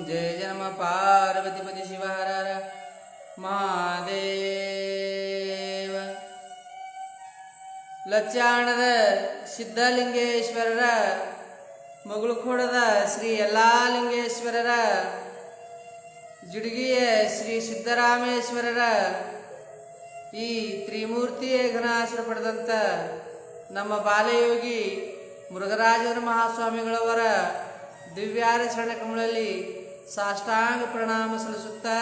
ಜಯ ಜನ್ಮ ಪಾರ್ವತಿ ಪತಿ ಶಿವಹರ ಮಹಾದೇವ ಲಚ್ಚಾಣದ ಸಿದ್ಧಲಿಂಗೇಶ್ವರರ ಮಗುಳುಖೋಡದ ಶ್ರೀ ಯಲ್ಲಾಲಿಂಗೇಶ್ವರರ ಜುಡುಗಿಯ ಶ್ರೀ ಸಿದ್ದರಾಮೇಶ್ವರರ ಈ ತ್ರಿಮೂರ್ತಿ ಘನಾಸುರ ಪಡೆದಂಥ ನಮ್ಮ ಬಾಲಯೋಗಿ ಮೃಗರಾಜೇಂದ್ರ ಮಹಾಸ್ವಾಮಿಗಳವರ ದಿವ್ಯಾರ ಶರಣ ಕಮಲಲ್ಲಿ ಸಾಷ್ಟಾಂಗ ಪ್ರಣಾಮ ಸಲ್ಲಿಸುತ್ತಾ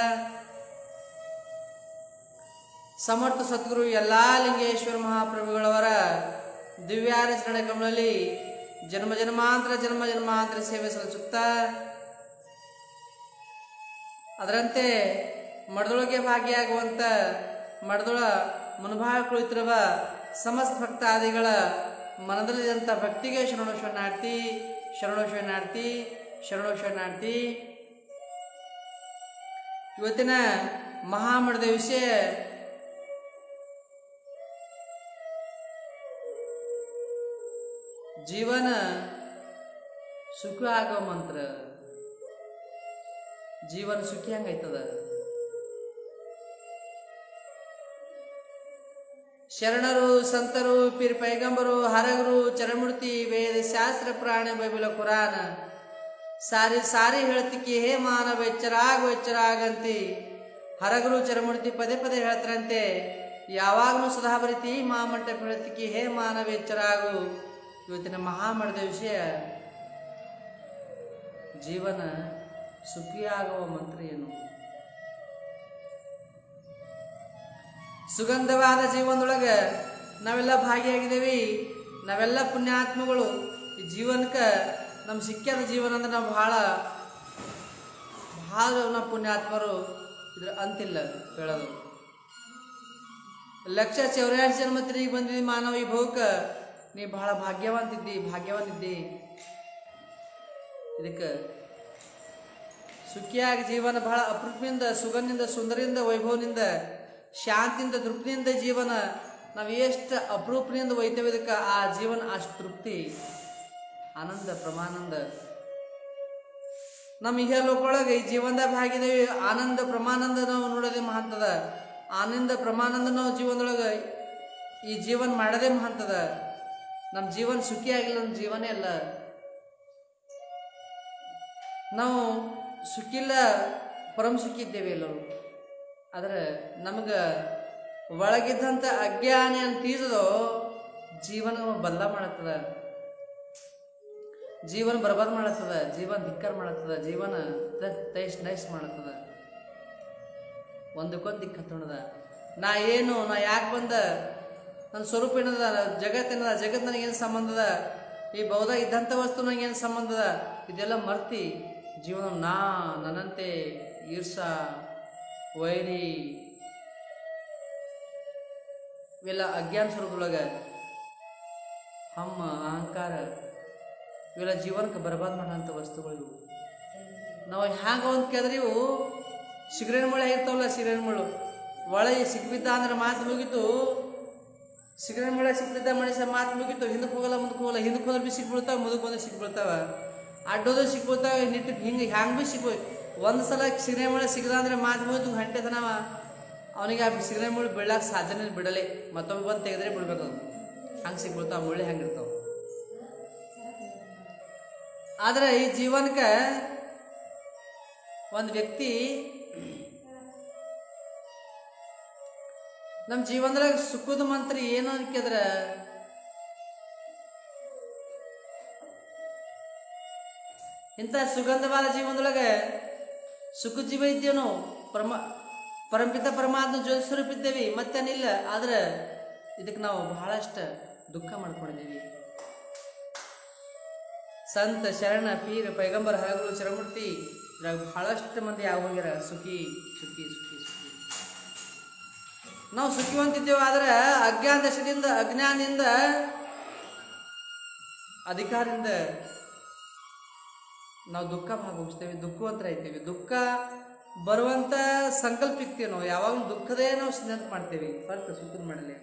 ಸಮರ್ಥ ಸದ್ಗುರು ಎಲ್ಲಾ ಲಿಂಗೇಶ್ವರ ಮಹಾಪ್ರಭುಗಳವರ ದಿವ್ಯಾರ ಶರಣ ಕಮಲಲ್ಲಿ ಜನ್ಮ ಜನ್ಮಾಂತರ ಜನ್ಮ ಜನ್ಮಾಂತರ ಸೇವೆ ಸಲ್ಲಿಸುತ್ತಾ ಅದರಂತೆ ಮಡದೊಳಗೆ ಭಾಗಿಯಾಗುವಂತ ಮಡದೊಳ ಮುನ್ಭಾಗ ಕುಳಿತಿರುವ ಸಮಸ್ತ ಭಕ್ತಾದಿಗಳ ಮನದಲ್ಲಿದ್ದಂಥ ಭಕ್ತಿಗೆ ಶರಣು ಶರಣಾರ್ಥಿ ಶರಣು ಶರಣಾರ್ಥಿ ಶರಣು ಶರಣಾರ್ಥಿ ಇವತ್ತಿನ ಮಹಾಮಠದ ವಿಷಯ ಜೀವನ ಸುಖ ಆಗೋ ಮಂತ್ರ ಜೀವನ ಸುಖಿ ಹಂಗೈತದ ಶರಣರು ಸಂತರು ಪೀರ್ ಪೈಗಂಬರು ಹರಗರು ಚರಮೂರ್ತಿ ವೇದ ಶಾಸ್ತ್ರ ಪ್ರಾಣ ಬೈಬಲ ಕುರಾನ ಸಾರಿ ಸಾರಿ ಹೇಳ್ತಿಕ್ಕಿ ಹೇ ಮಾನವ ಎಚ್ಚರಾಗು ಎಚ್ಚರಾಗಂತಿ ಹರಗರು ಚರಮೂರ್ತಿ ಪದೇ ಪದೇ ಹೇಳ್ತಾರಂತೆ ಯಾವಾಗಲೂ ಸದಾ ಬರೀತಿ ಮಾಮಂಟಪ ಹೇಳ್ತಿಕ್ಕಿ ಹೇ ಮಾನವ ಎಚ್ಚರಾಗು ಇವತ್ತಿನ ಮಹಾಮಠದ ವಿಷಯ ಜೀವನ ಸುಖಿಯಾಗುವ ಮಂತ್ರ ಏನು ಸುಗಂಧವಾದ ಜೀವನದೊಳಗೆ ನಾವೆಲ್ಲ ಭಾಗಿಯಾಗಿದ್ದೇವೆ ನಾವೆಲ್ಲ ಪುಣ್ಯಾತ್ಮಗಳು ಈ ಜೀವನಕ್ಕೆ ನಮ್ಮ ಸಿಕ್ಕ್ಯಾದ ಜೀವನ ಅಂದ್ರೆ ನಾವು ಭಾಳ ಭಾಳ ನಾವು ಪುಣ್ಯಾತ್ಮರು ಇದ್ರ ಅಂತಿಲ್ಲ ಹೇಳೋದು ಲಕ್ಷ ಚೌರಾಶಿ ಜನ್ಮ ತಿರುಗಿ ಬಂದಿದ್ದಿ ಮಾನವ ಈ ಭೋಗಕ್ಕೆ ನೀ ಬಹಳ ಭಾಗ್ಯವಂತಿದ್ದಿ ಭಾಗ್ಯವಂತಿದ್ದಿ ಇದಕ್ಕೆ ಸುಖಿಯಾಗಿ ಜೀವನ ಬಹಳ ಅಪರೂಪದಿಂದ ಸುಗಂಧದಿಂದ ಸುಂದರದಿಂದ ವೈಭವದಿಂದ ಶಾಂತಿಯಿಂದ ತೃಪ್ತಿಯಿಂದ ಜೀವನ ನಾವು ಎಷ್ಟು ಅಪರೂಪದಿಂದ ಒಯ್ತೇವೆ ಇದಕ್ಕೆ ಆ ಜೀವನ ಅಷ್ಟು ತೃಪ್ತಿ ಆನಂದ ಪ್ರಮಾನಂದ ನಮ್ಮ ಈಗ ಲೋಕದೊಳಗೆ ಈ ಜೀವನದಾಗ ಭಾಗಿದೇವಿ ಆನಂದ ಪ್ರಮಾನಂದ ನಾವು ನೋಡೋದೇ ಮಹಂತದ ಆನಂದ ಪ್ರಮಾನಂದ ನಾವು ಜೀವನದೊಳಗೆ ಈ ಜೀವನ ಮಾಡೋದೇ ಮಹಂತದ ನಮ್ಮ ಜೀವನ ಸುಖಿ ಆಗಿಲ್ಲ ನಮ್ಮ ಜೀವನೇ ಅಲ್ಲ ನಾವು ಸುಖಿಲ್ಲ ಪರಮ ಸುಖಿ ಇದ್ದೇವೆ ಎಲ್ಲರೂ ಆದರೆ ನಮಗೆ ಒಳಗಿದ್ದಂಥ ಅಜ್ಞಾನ ಅಂತ ತೀಸದೋ ಜೀವನ ಬದಲ ಮಾಡತ್ತದ ಜೀವನ ಬರ್ಬಾದ್ ಮಾಡತ್ತದ ಜೀವನ ಧಿಕ್ಕಾರ ಮಾಡತ್ತದ ಜೀವನ ತ- ತೈಸ್ ನೈಸ್ ಮಾಡತ್ತದ ಒಂದಕ್ಕೊಂದು ದಿಕ್ಕ ಹತ್ತಣದ ನಾ ಏನು ನಾ ಯಾಕೆ ಬಂದ ನನ್ನ ಸ್ವರೂಪ ಏನದ ಜಗತ್ತೇನದ ಜಗತ್ ನನಗೇನು ಸಂಬಂಧದ ಈ ಬೌದ್ಧ ಇದ್ದಂಥ ವಸ್ತು ನನಗೇನು ಸಂಬಂಧದ ಇದೆಲ್ಲ ಮರ್ತಿ ಜೀವನ ನಾ ನನ್ನಂತೆ ಈರ್ಷ ವೈರಿ ಇವೆಲ್ಲ ಅಜ್ಞಾನ ಸ್ವರೂಪದೊಳಗೆ ಹಮ್ಮ ಅಹಂಕಾರ ಇವೆಲ್ಲ ಜೀವನಕ್ಕೆ ಬರ್ಬಾದ್ ಮಾಡೋಂಥ ವಸ್ತುಗಳು ಇವು ನಾವು ಹ್ಯಾಂಗ ಅಂತ ಕೇಳಿದ್ರೆ ಇವು ಸಿಗರೇಟ್ ಮುಳ್ಳು ಹೇಗಿರ್ತಾವಲ್ಲ ಸಿಗರೇಟ್ ಮುಳ್ಳು ಒಳಗೆ ಸಿಕ್ಬಿದ್ದ ಅಂದ್ರೆ ಮಾತು ಮುಗೀತು ಸಿಗರೇಟ್ ಮುಳ್ಳ ಸಿಕ್ಬಿದ್ದ ಮನುಷ್ಯ ಮಾತು ಮುಗೀತು ಹಿಂದಕ್ಕೆ ಹೋಗಲ್ಲ ಮುಂದಕ್ಕೆ ಹೋಗಲ್ಲ ಹಿಂದಕ್ಕೆ ಹೋದ್ರೆ ಬಿ ಸಿಕ್ಬಿಡ್ತಾವ ಮುಂದಕ್ಕೆ ಹೋದ್ರೆ ಸಿಕ್ಬಿಡ್ತಾವ ಅಡ್ಡೋದು ಸಿಕ್ಬಿಡ್ತಾವ ನಿಟ್ಟಿಗೆ ಹಿಂಗೆ ಹ್ಯಾಂಗೆ ಭೀ ಸಿಗ್ಬೋದು ಒಂದು ಸಲ ಸಿಗರೇಟ್ ಮುಳ್ಳ ಸಿಗದ ಅಂದ್ರೆ ಮಾತು ಮುಗಿದು ಗಂಟೆ ತನವ ಅವನಿಗೆ ಆ ಸಿಗರೇಟ್ ಮುಳ್ಳು ಬೀಳಕ್ಕೆ ಸಾಧ್ಯನೇ ಬಿಡಲೆ ಮತ್ತೊಬ್ಬ ಬಂದು ತೆಗೆದ್ರೆ ಬಿಡ್ಬೇಕು ಅದು ಹಂಗೆ ಸಿಗ್ಬಿಡ್ತಾವ ಮುಳ್ಳೆ ಹೆಂಗಿರ್ತಾವ ಆದ್ರೆ ಈ ಜೀವನಕ್ಕೆ ಒಂದು ವ್ಯಕ್ತಿ ನಮ್ಮ ಜೀವನದಾಗ ಸುಖದ ಮಂತ್ರ ಏನು ಅನ್ಕಿದ್ರ ಇಂಥ ಸುಗಂಧವಾದ ಜೀವನದೊಳಗೆ ಸುಖ ಜೀವ ಇದ್ದೇವೆ ನಾವು ಪರಮ ಪರಮಪಿತ ಪರಮಾತ್ಮ ಜ್ಯೋತಿ ಸ್ವರೂಪ ಇದ್ದೇವೆ ಮತ್ತೇನಿಲ್ಲ ಆದ್ರೆ ಇದಕ್ಕೆ ನಾವು ಬಹಳಷ್ಟು ದುಃಖ ಮಾಡ್ಕೊಂಡಿದ್ದೀವಿ ಸಂತ ಶರಣ ಪೀರ ಪೈಗಂಬರ ಹರಗುರು ಚರಮೂರ್ತಿ ಇದ್ರಾಗ ಬಹಳಷ್ಟು ಮಂದಿ ಯಾವ ಹೋಗ್ಯಾರ ಸುಖಿ ಸುಖಿ ಸುಖಿ ಸುಖಿ ನಾವು ಸುಖಿವಂತಿದ್ದೇವೆ ಆದ್ರೆ ಅಜ್ಞಾನ ದಶದಿಂದ ಅಜ್ಞಾನದಿಂದ ಅಧಿಕಾರದಿಂದ ನಾವು ದುಃಖ ಭಾಗವಹಿಸ್ತೇವೆ ದುಃಖವಂತರ ಇದ್ದೇವೆ ದುಃಖ ಬರುವಂತ ಸಂಕಲ್ಪ ಇಕ್ತೀವಿ ನಾವು ಯಾವಾಗಲೂ ದುಃಖದೇ ನಾವು ನೆನಪು ಮಾಡ್ತೇವೆ ಫರ್ಕ್ ಸುಖದ ಮಾಡಲಿ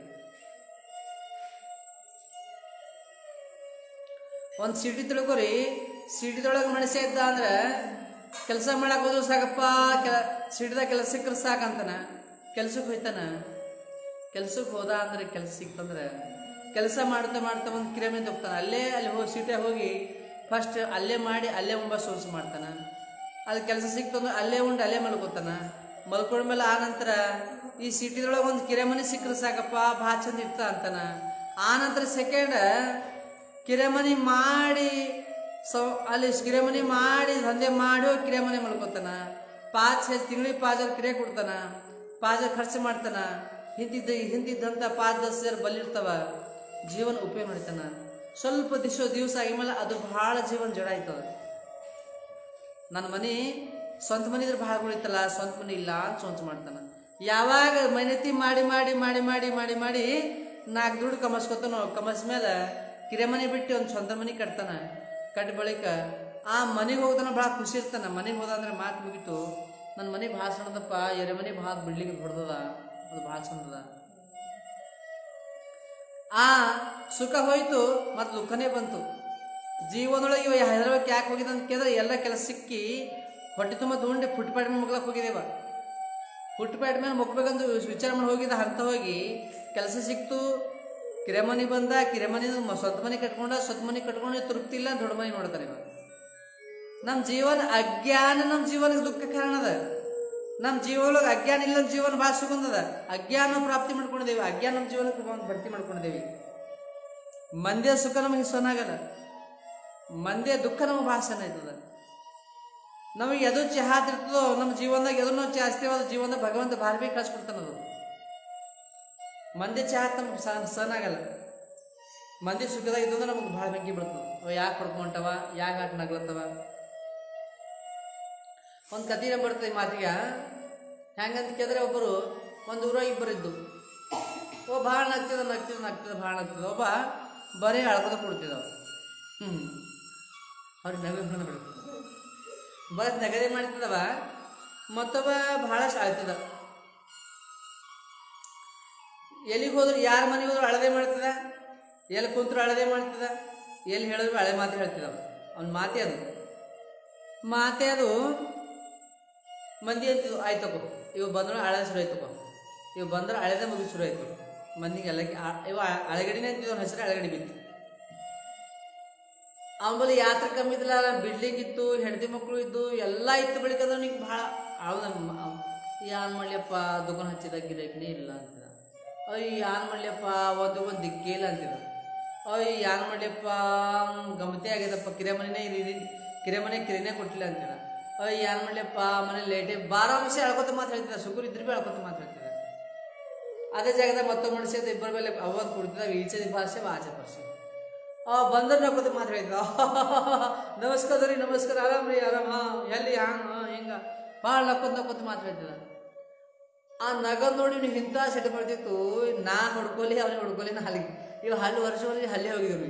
ಒಂದು ಸಿಟಿ ತಿಳ್ಕೊರಿ ಸಿಟಿದೊಳಗೆ ಮನುಷ್ಯ ಇದ್ದ ಅಂದ್ರೆ ಕೆಲಸ ಮಾಡಕ್ ಹೋದ್ರು ಸಾಕಪ್ಪ ಕೆಲ ಸಿಡ್ದ ಕೆಲಸ ಸಿಕ್ಕರೆ ಸಾಕಂತಾನ ಕೆಲ್ಸಕ್ಕೆ ಹೋಯ್ತಾನ ಕೆಲ್ಸಕ್ಕೆ ಹೋದ ಅಂದ್ರೆ ಕೆಲಸ ಸಿಕ್ತಂದ್ರೆ ಕೆಲಸ ಮಾಡ್ತಾ ಮಾಡ್ತಾ ಒಂದು ಕಿರಮೆ ಹೋಗ್ತಾನೆ ಅಲ್ಲೇ ಅಲ್ಲಿ ಹೋಗಿ ಸೀಟೆ ಹೋಗಿ ಫಸ್ಟ್ ಅಲ್ಲೇ ಮಾಡಿ ಅಲ್ಲೇ ಉಂಬ ಸೋರ್ಸ್ ಮಾಡ್ತಾನ ಅಲ್ಲಿ ಕೆಲಸ ಸಿಕ್ತಂದ್ರೆ ಅಲ್ಲೇ ಉಂಡು ಅಲ್ಲೇ ಮಲ್ಕೋತಾನ ಮಲ್ಕೊಂಡ್ಮೇಲೆ ಆ ನಂತರ ಈ ಸಿಟಿದೊಳಗೆ ಒಂದು ಕಿರೆಮನೆ ಸಿಕ್ಕರೆ ಸಾಕಪ್ಪ ಭಾಳ ಚಂದ ಇರ್ತ ಅಂತಾನ ಆ ನಂತರ ಸೆಕೆಂಡ್ ಕಿರೆಮನಿ ಮಾಡಿ ಸೊ ಅಲ್ಲಿ ಕಿರೆಮನಿ ಮಾಡಿ ದಂಧೆ ಮಾಡಿ ಹೋಗಿ ಕಿರೆಮನೆ ಮಲ್ಕೋತಾನ ಪಾಚ್ ತಿಂಗಳಿಗೆ ಪಾಜರ್ ಕಿರೆ ಕೊಡ್ತಾನ ಪಾಜರ್ ಖರ್ಚು ಮಾಡ್ತಾನ ಹಿಂದಿದ್ದ ಹಿಂದಿದ್ದಂಥ ಪಾಚ್ ದಸ್ ಜರ ಬಲ್ಲಿರ್ತಾವ ಜೀವನ ಉಪಯೋಗ ಮಾಡ್ತಾನ ಸ್ವಲ್ಪ ದಿವಸ ದಿವಸ ಆಗಿದ್ಮೇಲೆ ಅದು ಭಾಳ ಜೀವನ ಜಡ ಆಯ್ತದ ನನ್ನ ಮನೆ ಸ್ವಂತ ಮನೆ ಇದ್ರೆ ಭಾಳ ಉಳಿತಲ್ಲ ಸ್ವಂತ ಮನೆ ಇಲ್ಲ ಅಂತ ಸೋಂಚ ಮಾಡ್ತಾನ ಯಾವಾಗ ಮನೆತಿ ಮಾಡಿ ಮಾಡಿ ಮಾಡಿ ಮಾಡಿ ಮಾಡಿ ಮಾಡಿ ನಾಲ್ಕು ದುಡ್ಡು ಕಮಸ್ಕೊತಾನೋ ಕಮಸ್ ಮೇಲೆ ಕಿರೆ ಮನೆ ಬಿಟ್ಟು ಒಂದು ಸ್ವಂತ ಮನೆ ಕಟ್ತಾನ ಕಟ್ಟ ಬಳಿಕ ಆ ಮನೆಗೆ ಹೋಗ್ತಾನ ಭಾಳ ಖುಷಿ ಇರ್ತಾನ ಮನೆಗೆ ಹೋದ ಅಂದ್ರೆ ಮಾತು ಮುಗಿತು ನನ್ನ ಮನೆ ಭಾಳ ಸಣ್ಣದಪ್ಪ ಎರೆ ಮನೆ ಭಾಳ ಬಿಡ್ಲಿಕ್ಕೆ ಹೊಡೆದದ ಅದು ಭಾಳ ಚಂದದ ಆ ಸುಖ ಹೋಯ್ತು ಮತ್ತು ದುಃಖನೇ ಬಂತು ಜೀವನದೊಳಗೆ ಇವ ಹೈದರಾಬಾದ್ ಯಾಕೆ ಹೋಗಿದ ಅಂತ ಕೇಳಿದ್ರೆ ಎಲ್ಲ ಕೆಲಸ ಸಿಕ್ಕಿ ಹೊಟ್ಟೆ ತುಂಬ ತೊಗೊಂಡೆ ಫುಟ್ಪಾಟ್ ಮೇಲೆ ಮುಗ್ಲಕ್ಕೆ ಹೋಗಿದ್ದೇವ ಫುಟ್ಪಾಟ್ ಮೇಲೆ ಮುಗ್ಬೇಕಂತ ವಿಚಾರ ಮಾಡಿ ಹೋಗಿದ್ದ ಅಂತ ಹೋಗಿ ಕೆಲಸ ಸಿಕ್ತು ಕಿರೆಮನಿ ಬಂದ ಕಿರೆಮನಿ ಸ್ವಂತ ಮನೆ ಕಟ್ಕೊಂಡ ಸ್ವಂತ ಮನೆ ಕಟ್ಕೊಂಡು ತೃಪ್ತಿ ಇಲ್ಲ ದೊಡ್ಡ ಮನೆ ನೋಡ್ತಾರೆ ಇವ ನಮ್ಮ ಜೀವನ ಅಜ್ಞಾನ ನಮ್ಮ ಜೀವನಕ್ಕೆ ದುಃಖ ಕಾರಣ ಅದ ನಮ್ಮ ಜೀವನೊಳಗೆ ಅಜ್ಞಾನ ಇಲ್ಲ ನಮ್ಮ ಜೀವನ ಭಾಳ ಸುಗಂಧದ ಅಜ್ಞಾನ ಪ್ರಾಪ್ತಿ ಮಾಡ್ಕೊಂಡಿದ್ದೇವೆ ಅಜ್ಞಾನ ನಮ್ಮ ಜೀವನಕ್ಕೆ ಒಂದು ಭರ್ತಿ ಮಾಡ್ಕೊಂಡಿದ್ದೇವೆ ಮಂದಿಯ ಸುಖ ನಮಗೆ ಸೊನಾಗಲ್ಲ ಮಂದಿಯ ದುಃಖ ನಮಗೆ ಭಾಳ ಸಣ್ಣ ಆಯ್ತದ ನಮಗೆ ಎದು ಚಹಾ ತಿರ್ತದೋ ನಮ್ಮ ಜೀವನದಾಗ ಎದು ನಾವು ಜಾಸ್ತಿ ಆದ ಜೀವನದಾಗ ಭಗವಂತ ಭಾರಿ ಬೇಕು ಕಳ್ಸ್ಕೊಡ್ತಾನದು ಮಂದಿ ಚಹಾ ನಮ್ಗೆ ಸಣ್ಣ ಆಗಲ್ಲ ಮಂದಿ ಸುಖದಾಗ ಇದ್ದು ನಮಗೆ ಭಾಳ ಬೆಂಕಿ ಬೀಳ್ತದೆ ಅವ ಯಾಕೆ ಹೊಡ್ಕೊಂಟವ ಯಾಕೆ ಆಟ ನಗ್ಲತ್ತವ ಒಂದು ಕಥೆನೇ ಬರ್ತದೆ ಈ ಮಾತಿಗೆ ಹೆಂಗಂತ ಕೇಳಿದ್ರೆ ಒಬ್ಬರು ಒಂದು ಊರಾಗ ಇಬ್ಬರು ಇದ್ದು ಓ ಭಾಳ ನಗ್ತಿದ ನಗ್ತಿದ ನಗ್ತಿದ ಭಾಳ ನಗ್ತಿದ ಒಬ್ಬ ಬರೀ ಅಳ್ಕೋದ ಕೊಡ್ತಿದ್ದವ ಹ್ಞೂ ಅವ್ರಿಗೆ ನಗು ಬಿಡ್ತದೆ ಬರೀ ನಗದೆ ಮಾಡ್ತಿದ್ದವ ಮತ್ತೊಬ್ಬ ಭಾಳಷ್ಟು ಅಳ್ತಿದ ಎಲ್ಲಿಗೆ ಹೋದ್ರು ಯಾರ ಮನೆಗೆ ಹೋದ್ರು ಅಳದೆ ಮಾಡ್ತಿದ ಎಲ್ಲಿ ಕುಂತ್ರು ಅಳದೆ ಮಾಡ್ತಿದ ಎಲ್ಲಿ ಹೇಳಿದ್ರು ಹಳೆ ಮಾತು ಹೇಳ್ತಿದ್ದವ ಅವ್ನ ಮಾತೆ ಅದು ಮಾತೆ ಅದು ಮಂದಿ ಅಂತಿದ್ವು ಆಯ್ತಪ್ಪ ಇವು ಬಂದ್ರೆ ಹಳೆ ಶುರು ಆಯ್ತಪ್ಪ ಇವು ಬಂದ್ರೆ ಹಳೆದ ಮುಗಿ ಶುರು ಆಯ್ತು ಮಂದಿಗೆ ಎಲ್ಲ ಇವ ಹಳೆಗಡಿನೇ ಅಂತಿದ್ವು ಅವ್ನ ಹೆಸರು ಹಳೆಗಡಿ ಬಿತ್ತು ಅವನ ಬಳಿ ಯಾತ್ರ ಕಮ್ಮಿ ಇದ್ದಿಲ್ಲ ಬಿಡ್ಲಿಕ್ಕಿತ್ತು ಹೆಂಡತಿ ಮಕ್ಕಳು ಇದ್ದು ಎಲ್ಲ ಇತ್ತು ಬಳಿಕ ಅವನಿಗೆ ಭಾಳ ಅವನ ಯಾನ್ ಮಾಡ್ಲಿಯಪ್ಪ ದುಕಾನ್ ಹಚ್ಚಿದ ಗಿರಾಕಿನೇ ಇಲ್ಲ ಅಂತಿದ ಅಯ್ಯ ಯಾನ್ ಮಾಡ್ಲಿಯಪ್ಪ ಒಂದು ಒಂದು ದಿಕ್ಕೇ ಇಲ್ಲ ಅಂತಿದ ಅಯ್ಯ ಯಾನ್ ಮಾಡ್ಲಿಯಪ್ಪ ಗಮತೆ ಆಗ್ಯದಪ್ಪ ಕಿರೆ ಮನೆನೇ ಇರಿ ಕಿರೆ ಮನೆ ಕಿರಿನೇ ಕೊಟ್ಟಿಲ್ಲ ಅಂತಿದ ಅಯ್ಯ ಯಾನ್ ಮಾಡ್ಲಿಯಪ್ಪ ಮನೆ ಲೇಟೇ ಬಾರ ಅಂಶ ಹೇಳ್ಕೊತ ಮಾತು ಹೇಳ್ತಿದ ಸುಗುರ್ ಇದ್ರೆ ಭೀ ಹೇಳ್ಕೊತ ಮಾತು ಹೇಳ್ತಿದ ಅದೇ ಜಾಗದಾಗ ಮತ್ತೊಬ್ಬ ಮನುಷ್ಯ ಇಬ್ಬರ ಮೇಲೆ ಅವಾಗ ಕೊಡ್ತಿದ್ದ ಈಚೆ ಭಾಷೆ ಆಚೆ ಭಾಷೆ ಆ ಬಂದ್ರೆ ನಕ್ಕೋತ ಮಾತಾಡಿದ್ರು ನಮಸ್ಕಾರ ರೀ ನಮಸ್ಕಾರ ಆರಾಮ್ ರೀ ಆರಾಮ್ ಹಾ ಎಲ್ಲಿ ಹಂಗ ಹಾ ಹಿಂಗ ಭಾಳ ನಕ್ಕೋತ ನಕ್ಕೋತ ಮಾತಾಡ್ತಿದ ಆ ನಗದ್ ನೋಡಿ ನೀವು ಇಂಥ ಸೆಟ್ ಬರ್ತಿತ್ತು ನಾ ಹೊಡ್ಕೊಲಿ ಅವ್ನಿಗೆ ಹೊಡ್ಕೊಲಿ ನಾ ಹಲ್ಲಿಗೆ ಇವು ಹಲ್ಲು ವರ್ಷದಲ್ಲಿ ಹಲ್ಲೇ ಹೋಗಿದ್ರು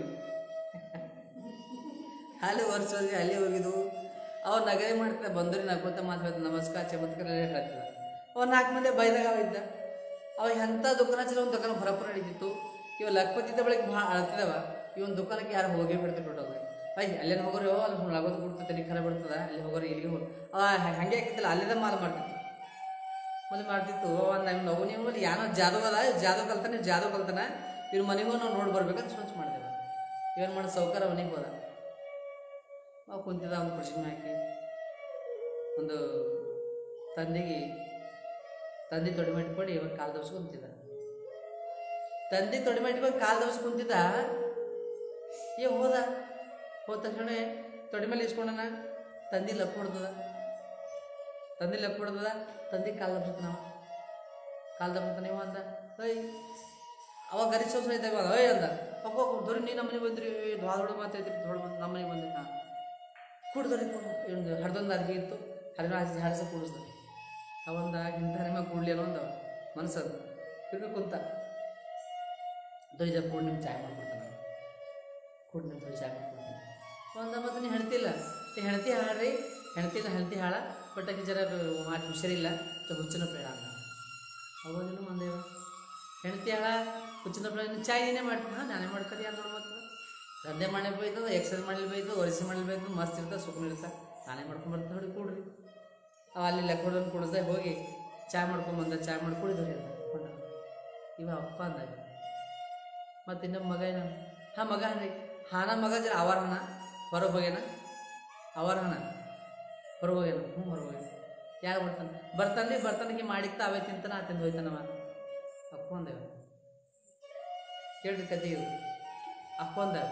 ಹಲ್ಲು ವರ್ಷದಲ್ಲಿ ಹಲ್ಲೇ ಹೋಗಿದ್ವು ಅವ ನಗದೆ ಮಾಡ್ತಿದ್ದ ಬಂದ್ರಿ ನಕ್ಕೋತ ಮಾತಾಡ್ತ ನಮಸ್ಕಾರ ಚಮತ್ಕಾರ ಎಲ್ಲ ಹೇಳ್ತಿದ್ದ ಅವ ನಾಲ್ಕು ಮಂದಿ ಬೈದಾಗ ಅವ ಇದ್ದ ಅವ ಎಂಥ ದುಕಾನ ಚಲೋ ಒಂದು ದುಕಾನ ಬರಪರ ನಡೀತಿತ್ತು ಇವ ಲಕ್ಪತಿದ್ದ ಬಳಿಕ ಭಾಳ ಅಳ್ತಿದವ ಇವನ್ ದುಕಾನಕ್ಕೆ ಯಾರು ಹೋಗೇ ಬಿಡ್ತಾರೆ ಬಿಟ್ಟೋದು ಅಯ್ಯ ಅಲ್ಲೇನು ಹೋಗೋರು ಅಲ್ಲಿ ಹುಳಾಗೋದು ಬಿಡ್ತದೆ ತಲೆ ಖರ ಬಿಡ್ತದ ಅಲ್ಲಿ ಹೋಗೋರು ಇಲ್ಲಿಗೆ ಹೋಗಿ ಅವ ಹಂಗೆ ಆಗ್ತಿಲ್ಲ ಅಲ್ಲಿಂದ ಮಾಲ್ ಮಾಡ್ತಿತ್ತು ಮೊದಲು ಮಾಡ್ತಿತ್ತು ಒಂದು ನಮ್ಮ ನಾವು ನೀವು ಏನೋ ಜಾದು ಅದ ಜಾದು ಕಲ್ತಾನೆ ಜಾದು ಕಲ್ತಾನ ಇವ್ರ ಮನೆಗೆ ಹೋಗಿ ನಾವು ನೋಡಿ ಬರ್ಬೇಕಂತ ಸೋಚ್ ಮಾಡಿದೆವು ಏನು ಮಾಡಿ ಸೌಕರ್ಯ ಮನೆಗೆ ಹೋದ ಅವು ಕುಂತಿದ್ದ ಒಂದು ಕೃಷಿ ಹಾಕಿ ಒಂದು ತಂದೆಗೆ ತಂದೆ ತೊಡೆ ಮಾಡಿಕೊಂಡು ಇವಾಗ ಕಾಲು ದವಸ ಕುಂತಿದ್ದ ತಂದೆ ತೊಡೆ ಮಾಡಿಕೊಂಡು ಕಾಲು ದವಸ ಕುಂತಿದ್ದ ಏ ಹೋದ ಹೋದ ತಕ್ಷಣ ತೊಡೆ ಮೇಲೆ ಇಸ್ಕೊಂಡನ ತಂದೆ ಲಪ್ ಹೊಡ್ದದ ತಂದೆ ಲಪ್ ಹೊಡ್ದದ ತಂದೆ ಕಾಲು ದಬ್ಸತ್ತ ನಾವು ಕಾಲು ದಬ್ಸತ್ತ ನೀವು ಅಂದ ಅಯ್ಯ ಅವಾಗ ಗರಿ ಸೋಸ ಇದ್ದಾಗ ಅಯ್ಯ ಅಂದ ಅಪ್ಪ ದೊರೆ ನೀ ನಮ್ಮ ಮನೆಗೆ ಬಂದ್ರಿ ದ್ವಾದ ಹೊಡ ಮಾತಾಯ್ತಿರಿ ದೊಡ್ಡ ನಮ್ಮ ಮನೆಗೆ ಬಂದೆ ಹಾಂ ಕುಡ್ದರಿ ಕೊಡು ಇವ್ನು ಹಡ್ದೊಂದು ಅರ್ಗಿ ಇತ್ತು ಹರಿನ ಹಾಸಿ ಹಾರಿಸ ಕುಡಿಸ್ದ ಅವಂದ ಇಂಥ ನಿಮ್ಮ ಕೂಡ್ಲಿ ಅನ್ನೋ ಒಂದು ಮನಸ್ಸದು ತಿರ್ಗಿ ಕುಂತ ದೊಯ್ದ ಕೂಡ ನಿಮ್ಗೆ ಚಾಯ್ ಮಾಡ್ಕೊಡ್ತಾನೆ ಕೂಡ ನಿಮ್ಗೆ ಚಾಯ್ ಮಾಡ್ಕೊಡ್ತಾನೆ ಒಂದ ಮತ್ತೆ ನೀ ಹೆಣ್ತಿಲ್ಲ ಈ ಹೆಣ್ತಿ ಹಾಡ್ರಿ ಹೆಣ್ತಿಲ್ಲ ಹೆಣ್ತಿ ಹಾಳ ಬಟ್ ಆಕೆ ಜರ ಮಾತು ಹುಷಾರಿಲ್ಲ ಸೊ ಹುಚ್ಚಿನ ಬೇಡ ಅಂದ ಅವಾಗೇನು ಮಂದೇವ ಹೆಣ್ತಿ ಹಾಳ ಹುಚ್ಚಿನ ಬೇಡ ನೀನು ಚಾಯ್ ಏನೇ ಮಾಡ್ತೀನಿ ಹಾಂ ನಾನೇ ಮಾಡ್ಕರಿ ಯಾರು ನೋಡಿ ಮತ್ತೆ ದಂಧೆ ಮಾಡಿ ಬೈತದ ಎಕ್ಸರ್ಸೈಸ್ ಮಾಡಲಿ ಬೈತದ ಒರಿಸಿ ಮಾಡಲಿ ಬೈತದ ಮಸ್ತ್ ಇರ್ತದೆ ಸುಖ ಇರ್ತದೆ ನಾನೇ ಮಾಡ್ಕೊಂಡು ಬರ್ತೀನಿ ನೋಡಿ ಕೊಡ್ರಿ ಅವ ಅಲ್ಲಿ ಲೆಕ್ಕೊಡೋನ್ ಕುಡಿಸ್ದೆ ಹೋಗಿ ಚಾ ಮಾಡ್ಕೊಂಬಂದ ಚಾ ಮಾಡಿ ಕುಡಿದ್ರಿ ಅಂತ ಕೊಂಡ ಇವ ಅಪ್ಪ ಅಂದಾಗ ಮತ್ತು ಇನ್ನೊಬ್ಬ ಮಗ ಏನ ಹಾಂ ಮಗ ರೀ ಹಾನ ಮಗ ಜರ ಅವರ ಹಣ ಹೊರಗೆ ಹೋಗ್ಯಾನ ಅವರ ಹಣ ಹೊರಗೆ ಹೋಗ್ಯಾನ ಹ್ಞೂ ಹೊರಗೆ ಹೋಗ್ಯಾನ ಯಾರು ಬರ್ತಾನೆ ಬರ್ತಾನೆ ಬರ್ತಾನಕ್ಕೆ ಮಾಡಿತ್ತ ಅವೇ ತಿಂತಾನ ಆ ತಿಂದು ಹೋಯ್ತಾನವ ಅಪ್ಪಂದೇವ ಕೇಳ್ರಿ ಕತೆ ಇದು ಅಪ್ಪಂದೇವ